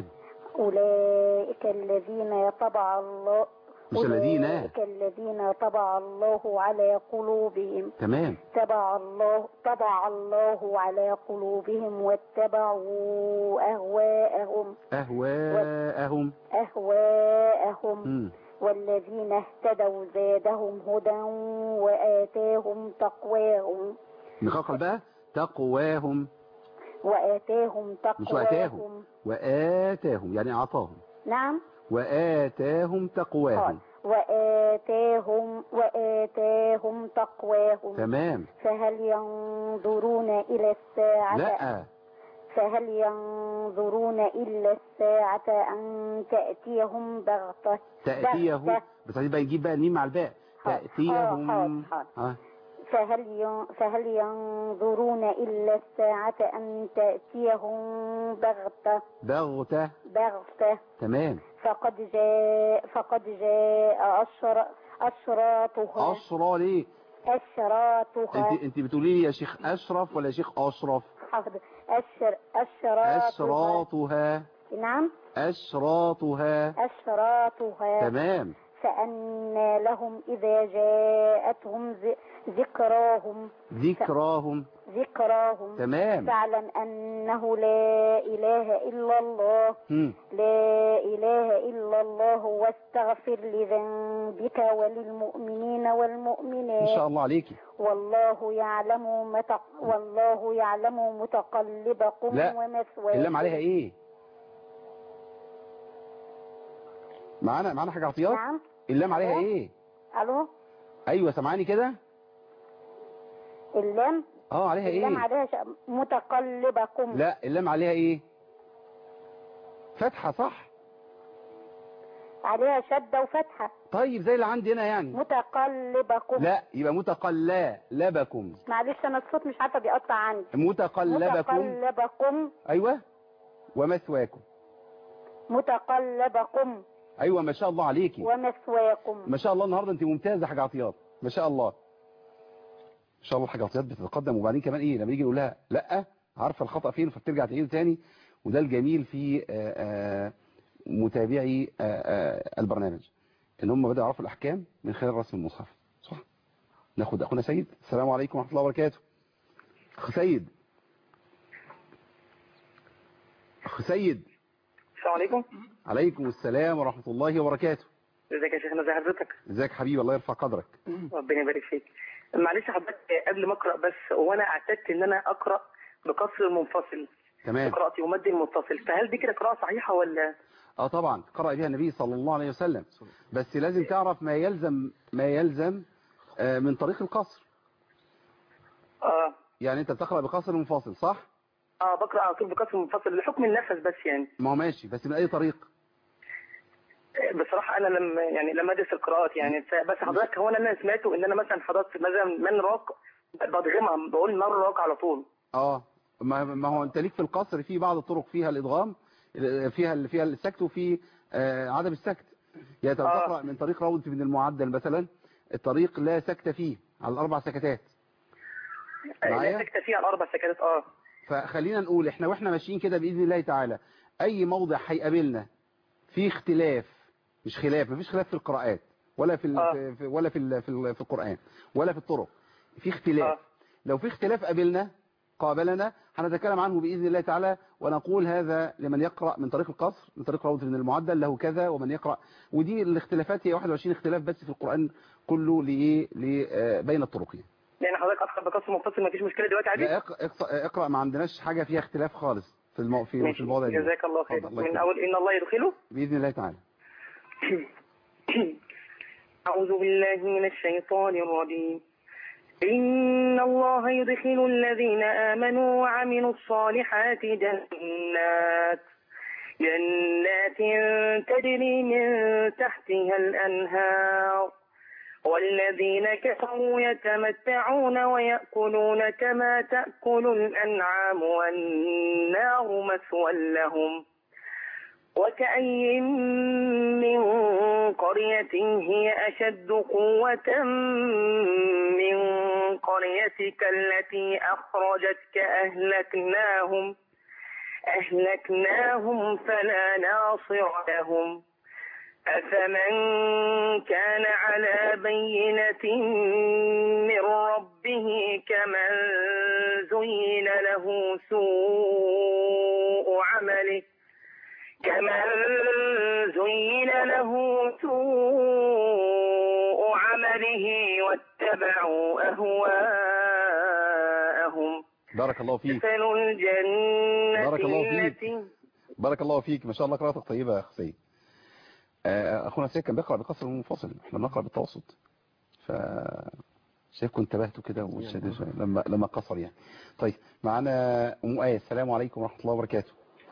أولئك الذين طبع الله مش الذين. أولئك الذين طبع الله على قلوبهم تمام طبع الله طبع الله على قلوبهم واتبعوا أهواءهم اهواءهم أهواءهم مم. والذين اهتدوا زادهم هدى وآتاهم تقواهم نقاقل بقى تقواهم وآتاهم مش واتاهم تقواهم واتاهم يعني اعطاهم نعم واتاهم تقواهم وآتاهم وآتاهم تقواهم تمام فهل ينظرون إلى الساعة لا فهل ينظرون إلا الساعة أن تأتيهم بغتة تأتيه بغتة بس عايز بقى نجيب بقى الميم مع الباء تأتيهم حاضر، حاضر. ها فهل ين- فهل ينظرون إلا الساعة أن تأتيهم بغتة بغتة بغتة تمام فقد جاء فقد جاء أشر أشراطها أشرى ليه أشراطها انت انت بتقولي لي يا شيخ أشرف ولا يا شيخ أشرف حاضر أشر أشراطها أشراطها نعم أشراطها أشراطها تمام فأنى لهم إذا جاءتهم ذ- ذكراهم ذكراهم ذكراهم تمام. فاعلم أنه لا إله إلا الله هم. لا إله إلا الله واستغفر لذنبك وللمؤمنين والمؤمنات إن شاء الله عليكي والله يعلم متق... والله يعلم متقلبكم لا ومثواكم اللام عليها إيه معانا معانا حاجة عطيات نعم اللام عليها إيه ألو أيوة سامعاني كده اللام اه عليها اللام إيه عليها ش... متقلبكم لا اللام عليها إيه فتحة صح عليها شدة وفتحة طيب زي اللي عندي هنا يعني متقلبكم لا يبقى متقلا لبكم معلش انا الصوت مش عارفه بيقطع عندي متقلبكم متقلبكم ايوه ومثواكم متقلبكم ايوه ما شاء الله عليكي ومثواكم ما شاء الله النهارده انت ممتازه حاجه عطيات ما شاء الله ما شاء الله حاجه عطيات بتتقدم وبعدين كمان ايه لما نيجي نقول لها لا عارفه الخطا فين فبترجع تعيد تاني وده الجميل في آآ آآ متابعي آآ البرنامج ان هم بدأوا يعرفوا الاحكام من خلال رسم المصحف صح ناخد اخونا سيد السلام عليكم ورحمه الله وبركاته اخ سيد أخ سيد السلام عليكم عليكم السلام ورحمة الله وبركاته ازيك يا شيخنا زي حضرتك ازيك حبيبي الله يرفع قدرك ربنا يبارك فيك معلش حضرتك قبل ما اقرا بس وانا اعتدت ان انا اقرا بقصر المنفصل تمام قراءتي ومد المتصل فهل دي كده قراءه صحيحه ولا اه طبعا قرأ بها النبي صلى الله عليه وسلم بس لازم تعرف ما يلزم ما يلزم آه، من طريق القصر اه يعني انت بتقرأ بقصر منفصل صح اه بقرا على طول بقصر منفصل لحكم النفس بس يعني ما هو ماشي بس من اي طريق آه، بصراحه انا لما يعني لما ادرس القراءات يعني ف- بس حضرتك هو انا اللي سمعته ان انا مثلا حضرتك مثلا من راق بضغمها بقول من راق على طول اه ما ما هو انت ليك في القصر في بعض الطرق فيها الادغام فيها اللي فيها السكت وفي آه، عدم السكت يعني انت آه. بتقرأ من طريق روض من المعدل مثلا الطريق لا سكت فيه على الاربع سكتات آه، معايا؟ لا سكت فيها الاربع سكنات اه فخلينا نقول احنا واحنا ماشيين كده باذن الله تعالى اي موضع هيقابلنا في اختلاف مش خلاف مفيش خلاف في القراءات ولا في ال- آه. في- في ولا في ال- في ال- في القران ولا في الطرق في اختلاف آه. لو في اختلاف قابلنا قابلنا هنتكلم عنه باذن الله تعالى ونقول هذا لمن يقرا من طريق القصر من طريق روض من المعدل له كذا ومن يقرا ودي الاختلافات هي 21 اختلاف بس في القران كله لايه ل- آه، بين الطرق يعني. يعني حضرتك اقرا بقصر منفصل ما فيش مشكله دلوقتي عادي لا اقرأ, اقرأ, اقرأ ما عندناش حاجة فيها اختلاف خالص في المو... في, في ماشي الموضوع ده جزاك الله خير اتفضل، الله من يكرمك. اول ان الله يدخله بإذن الله تعالى أعوذ بالله من الشيطان الرجيم إن الله يدخل الذين آمنوا وعملوا الصالحات جنات جنات تجري من تحتها الأنهار والذين كفروا يتمتعون ويأكلون كما تأكل الأنعام والنار مثوى لهم وكأي من قرية هي أشد قوة من قريتك التي أخرجتك أهلكناهم أهلكناهم فلا ناصر لهم أفمن كان على بينة من ربه كمن زين له سوء عمله كمن زين له سوء عمله واتبعوا أهواءهم بارك الله فيك مثل الجنة بارك الله فيك. التي بارك الله فيك ما شاء الله قراءتك طيبة يا أخ سيد آه، أخونا سيد كان بيقرأ بقصر منفصل احنا بنقرأ بالتوسط ف شايفكم انتبهتوا كده وشدوا شوية لما لما قصر يعني طيب معانا أم آية السلام عليكم ورحمة الله وبركاته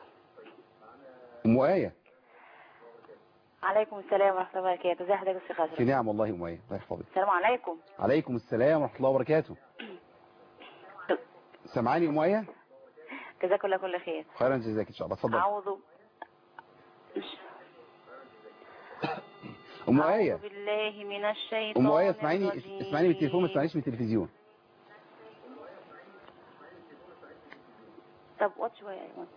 أم آية عليكم السلام ورحمة الله وبركاته ازي حضرتك يا استاذ في خضر نعم والله أم آية الله يحفظك السلام عليكم عليكم السلام ورحمة الله وبركاته سامعاني أم آية جزاك الله كل خير خيرا جزاك إن شاء الله اتفضل أعوذ أم أعوذ آية بالله من الشيطان أم آية اسمعيني الرجيم. اسمعيني من التليفون ما تسمعينيش من التلفزيون طب وات شوية يا إخوان.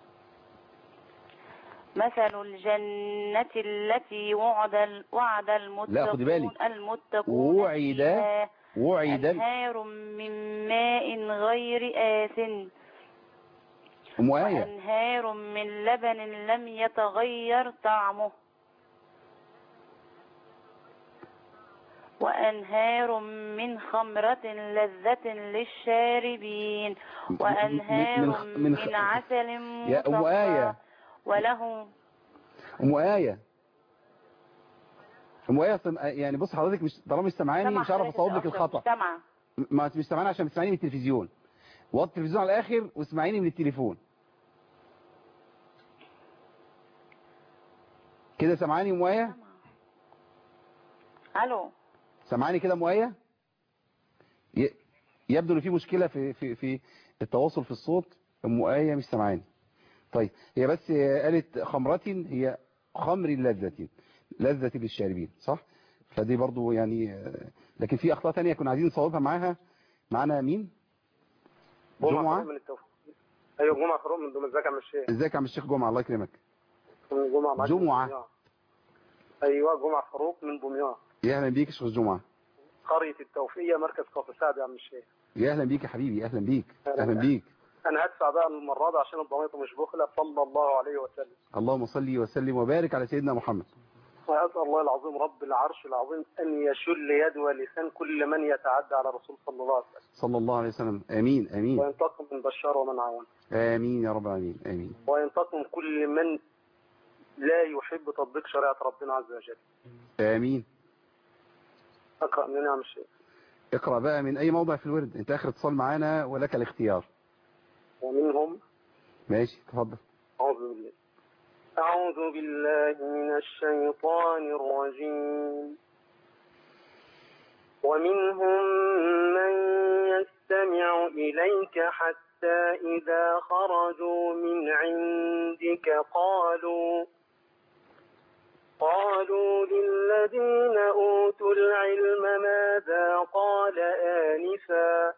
مثل الجنة التي وعد ال- وعد المتقون لا، خدي بالك. المتقون وعد فيها وعد أنهار من ماء غير آس أم آية وأنهار من لبن لم يتغير طعمه وأنهار من خمرة لذة للشاربين وأنهار من- من, من من, خ- عسل يا أم مصفى آية ولهم أم آية أم آية سم- يعني بص حضرتك مش طالما مش سامعاني سامعة مش هعرف حضرتك أصوب لك أصلاً، الخطأ مش سامعة ما مش سامعاني عشان بتسمعيني من التلفزيون وطي التلفزيون على الآخر واسمعيني من التليفون كده سامعاني أم آية ألو سامعاني كده أم آية ي- يبدو ان في مشكلة في في في التواصل في الصوت أم آية مش سامعاني طيب هي بس قالت خمرة هي خمر لذة لذة للشاربين صح فدي برضو يعني آه، لكن في أخطاء تانية كنا عايزين نصوبها معاها معانا مين جمعة من التوفيق ايوه جمعه فاروق من دوم ازيك يا عم الشيخ ازيك يا عم الشيخ جمعة الله يكرمك من جمعه معاك من جمعة. دمياط. ايوه جمعه فاروق من دمياط يا اهلا بيك يا شيخ جمعة قريه التوفيقيه مركز كفر سعد يا عم الشيخ يا اهلا بيك يا حبيبي اهلا بيك أهلا. اهلا بيك انا هدفع بقى المره دي عشان الضميط مش بخلة صلى الله عليه وسلم اللهم صل وسلم وبارك على سيدنا محمد واسال الله العظيم رب العرش العظيم ان يشل يد ولسان كل من يتعدى على الرسول صلى الله عليه وسلم صلى الله عليه وسلم امين امين وينتقم من بشار ومن عون امين يا رب العالمين امين وينتقم كل من لا يحب تطبيق شريعه ربنا عز وجل امين اقرا من نعم الشيخ اقرا بقى من اي موضع في الورد انت اخر اتصال معانا ولك الاختيار ومنهم ماشي تفضل أعوذ بالله أعوذ بالله من الشيطان الرجيم ومنهم من يستمع إليك حتى إذا خرجوا من عندك قالوا قالوا للذين أوتوا العلم ماذا قال آنفا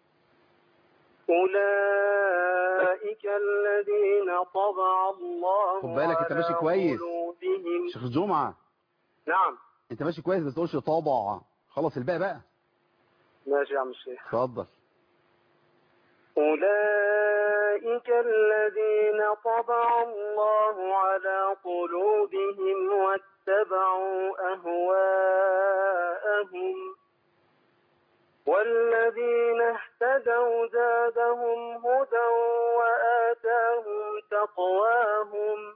أولئك الذين طبع الله خد بالك انت ماشي على كويس قلوبهم شيخ الجمعة نعم انت ماشي كويس بس تقولش طابع خلص الباقي بقى ماشي يا عم الشيخ اتفضل أولئك الذين طبع الله على قلوبهم واتبعوا أهواءهم والذين اهتدوا زادهم هدى وآتاهم تقواهم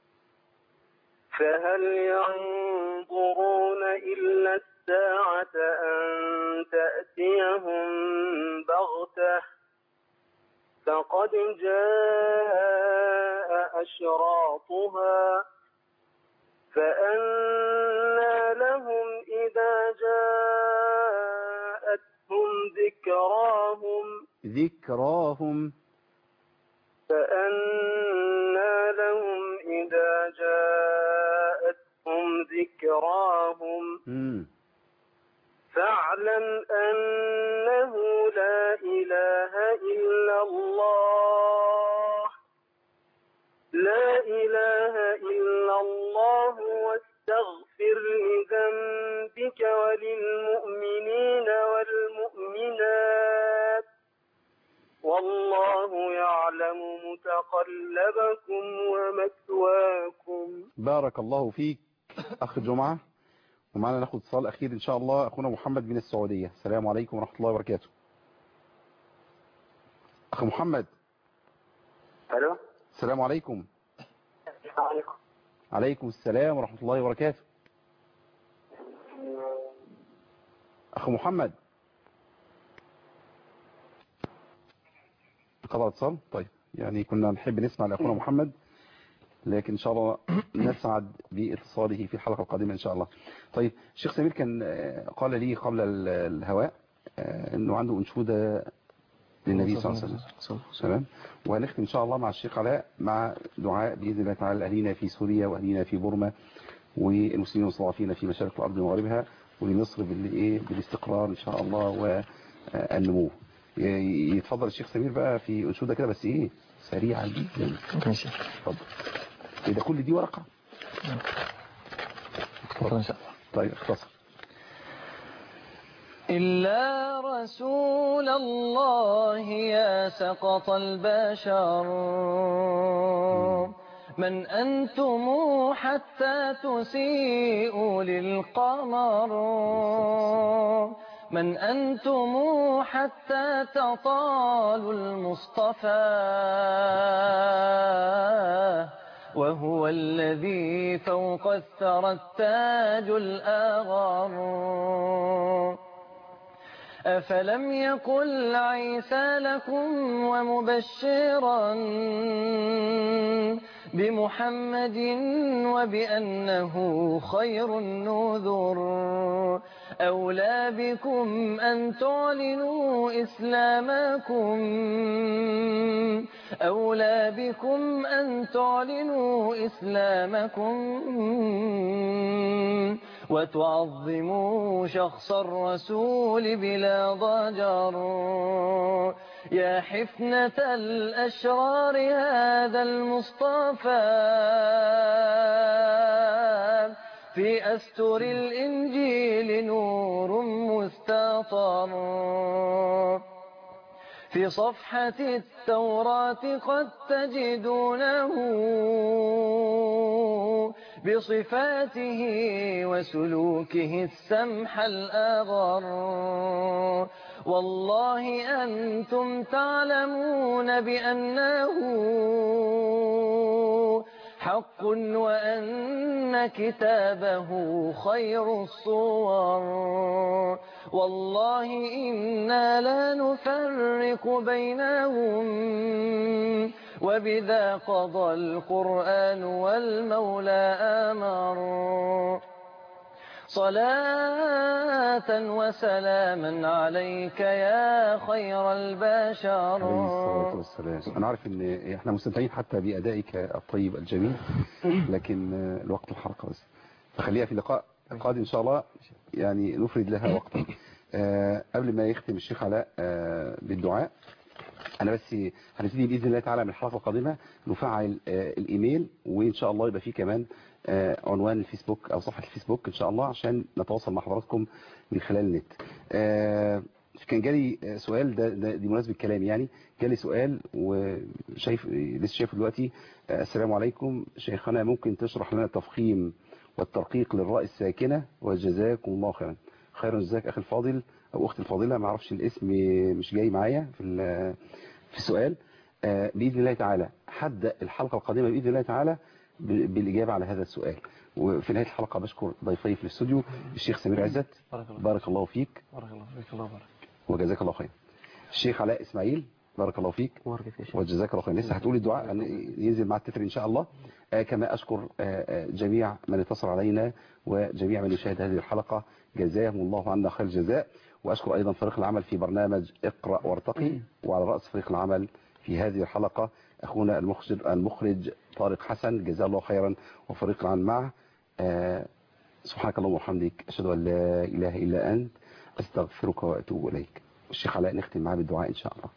فهل ينظرون إلا الساعة أن تأتيهم بغتة فقد جاء أشراطها فأنى لهم إذا جاءتهم ذكراهم ذكراهم فأنى لهم إذا جاءتهم ذكراهم مم. فاعلم أنه لا إله إلا الله لا إله إلا الله واستغفر لذنبك وللمؤمنين والمؤمنات والله يعلم متقلبكم ومثواكم بارك الله فيك اخ جمعة ومعنا ناخد اتصال اخير ان شاء الله اخونا محمد من السعودية السلام عليكم ورحمة الله وبركاته اخ محمد ألو السلام عليكم عليكم عليكم السلام ورحمة الله وبركاته اخ محمد قطع اتصال طيب يعني كنا نحب نسمع لاخونا محمد لكن ان شاء الله نسعد باتصاله في الحلقة القادمة ان شاء الله طيب الشيخ سمير كان آه، قال لي قبل ال- الهواء آه، انه عنده انشودة للنبي صلى الله عليه وسلم تمام وهنختم ان شاء الله مع الشيخ علاء مع دعاء باذن الله تعالى اهالينا في سوريا واهالينا في بورما والمسلمين المستضعفين في مشارق الارض ومغاربها ولمصر بالايه بالاستقرار ان شاء الله والنمو ي- يتفضل الشيخ سمير بقى في انشوده كده بس ايه سريعه جدا ماشي اتفضل ايه ده كل دي ورقه اتفضل ان شاء الله طيب اختصر إلا رسول الله يا سقط البشر من أنتم حتى تسيئوا للقمر من أنتم حتى تطالوا المصطفى وهو الذي فوق الثرى التاج الأغر أفلم يقل عيسى لكم ومبشرا بمحمد وبأنه خير النذر أولى بكم أن تعلنوا إسلامكم أولى بكم أن تعلنوا إسلامكم وتعظموا شخص الرسول بلا ضجر يا حفنة الأشرار هذا المصطفى في أستر الإنجيل نور مستطر في صفحة التوراة قد تجدونه بصفاته وسلوكه السمح الأغر والله أنتم تعلمون بأنه حق وأن كتابه خير الصور والله إنا لا نفرق بينهم وبذا قضى القرآن والمولى آمر صلاة وسلاما عليك يا خير البشر عليه الصلاة والسلام أنا عارف إن إحنا مستمتعين حتى بأدائك الطيب الجميل لكن الوقت الحلقة بس فخليها في لقاء قادم إن شاء الله يعني نفرد لها وقتا آه قبل ما يختم الشيخ علاء آه بالدعاء أنا بس هنبتدي بإذن الله تعالى من الحلقة القادمة نفعل آه الإيميل وإن شاء الله يبقى فيه كمان آه عنوان الفيسبوك أو صفحة الفيسبوك إن شاء الله عشان نتواصل مع حضراتكم من خلال النت آه كان جالي سؤال ده, ده دي مناسبة كلام يعني جالي سؤال وشايف لسه شايفه دلوقتي السلام عليكم شيخنا ممكن تشرح لنا التفخيم والترقيق للراء الساكنة وجزاكم الله خيرا خيرا جزاك أخي الفاضل أو أختي الفاضلة ما اعرفش الاسم مش جاي معايا في في السؤال بإذن الله تعالى هبدأ الحلقة القادمة بإذن الله تعالى بالإجابة على هذا السؤال وفي نهاية الحلقة بشكر ضيفي في الاستوديو الشيخ سمير عزت بارك الله, بارك الله فيك بارك الله فيك الله بارك وجزاك الله خير الشيخ علاء إسماعيل بارك الله فيك وجزاك الله خير لسه هتقول الدعاء ينزل مع التتر إن شاء الله آه كما أشكر آه جميع من اتصل علينا وجميع من يشاهد هذه الحلقة جزاهم الله عنا خير الجزاء وأشكر أيضا فريق العمل في برنامج اقرأ وارتقي وعلى رأس فريق العمل في هذه الحلقة أخونا المخرج, المخرج طارق حسن جزاه الله خيرا وفريق العمل معه آه سبحانك اللهم وبحمدك أشهد أن لا إله إلا أنت أستغفرك وأتوب إليك الشيخ علاء نختم معاه بالدعاء إن شاء الله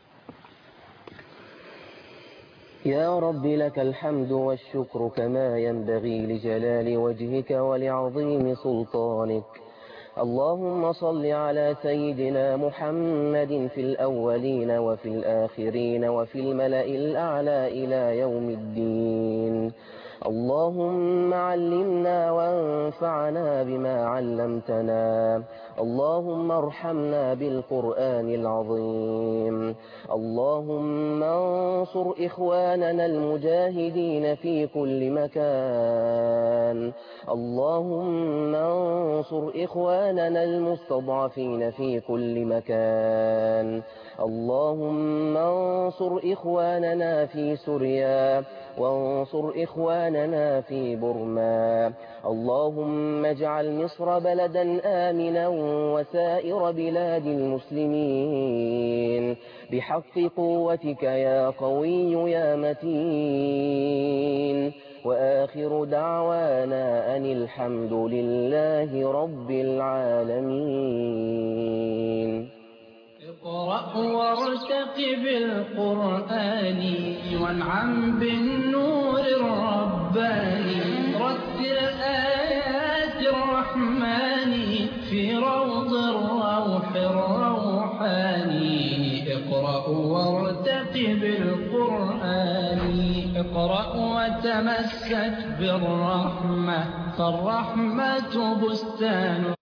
يا رب لك الحمد والشكر كما ينبغي لجلال وجهك ولعظيم سلطانك اللهم صل على سيدنا محمد في الأولين وفي الآخرين وفي الملأ الأعلى إلى يوم الدين اللهم علمنا وانفعنا بما علمتنا اللهم ارحمنا بالقرآن العظيم اللهم انصر إخواننا المجاهدين في كل مكان اللهم انصر إخواننا المستضعفين في كل مكان اللهم انصر إخواننا في سوريا وانصر إخواننا في برما اللهم اجعل مصر بلدا آمنا وسائر بلاد المسلمين بحق قوتك يا قوي يا متين وآخر دعوانا أن الحمد لله رب العالمين اقرأ وارتقب القرآن وانعم بالنور الرباني رتل آيات الرحمن في روض الروح الروحاني اقرأ وارتقب القرآن اقرأ وتمسك بالرحمة فالرحمة بستان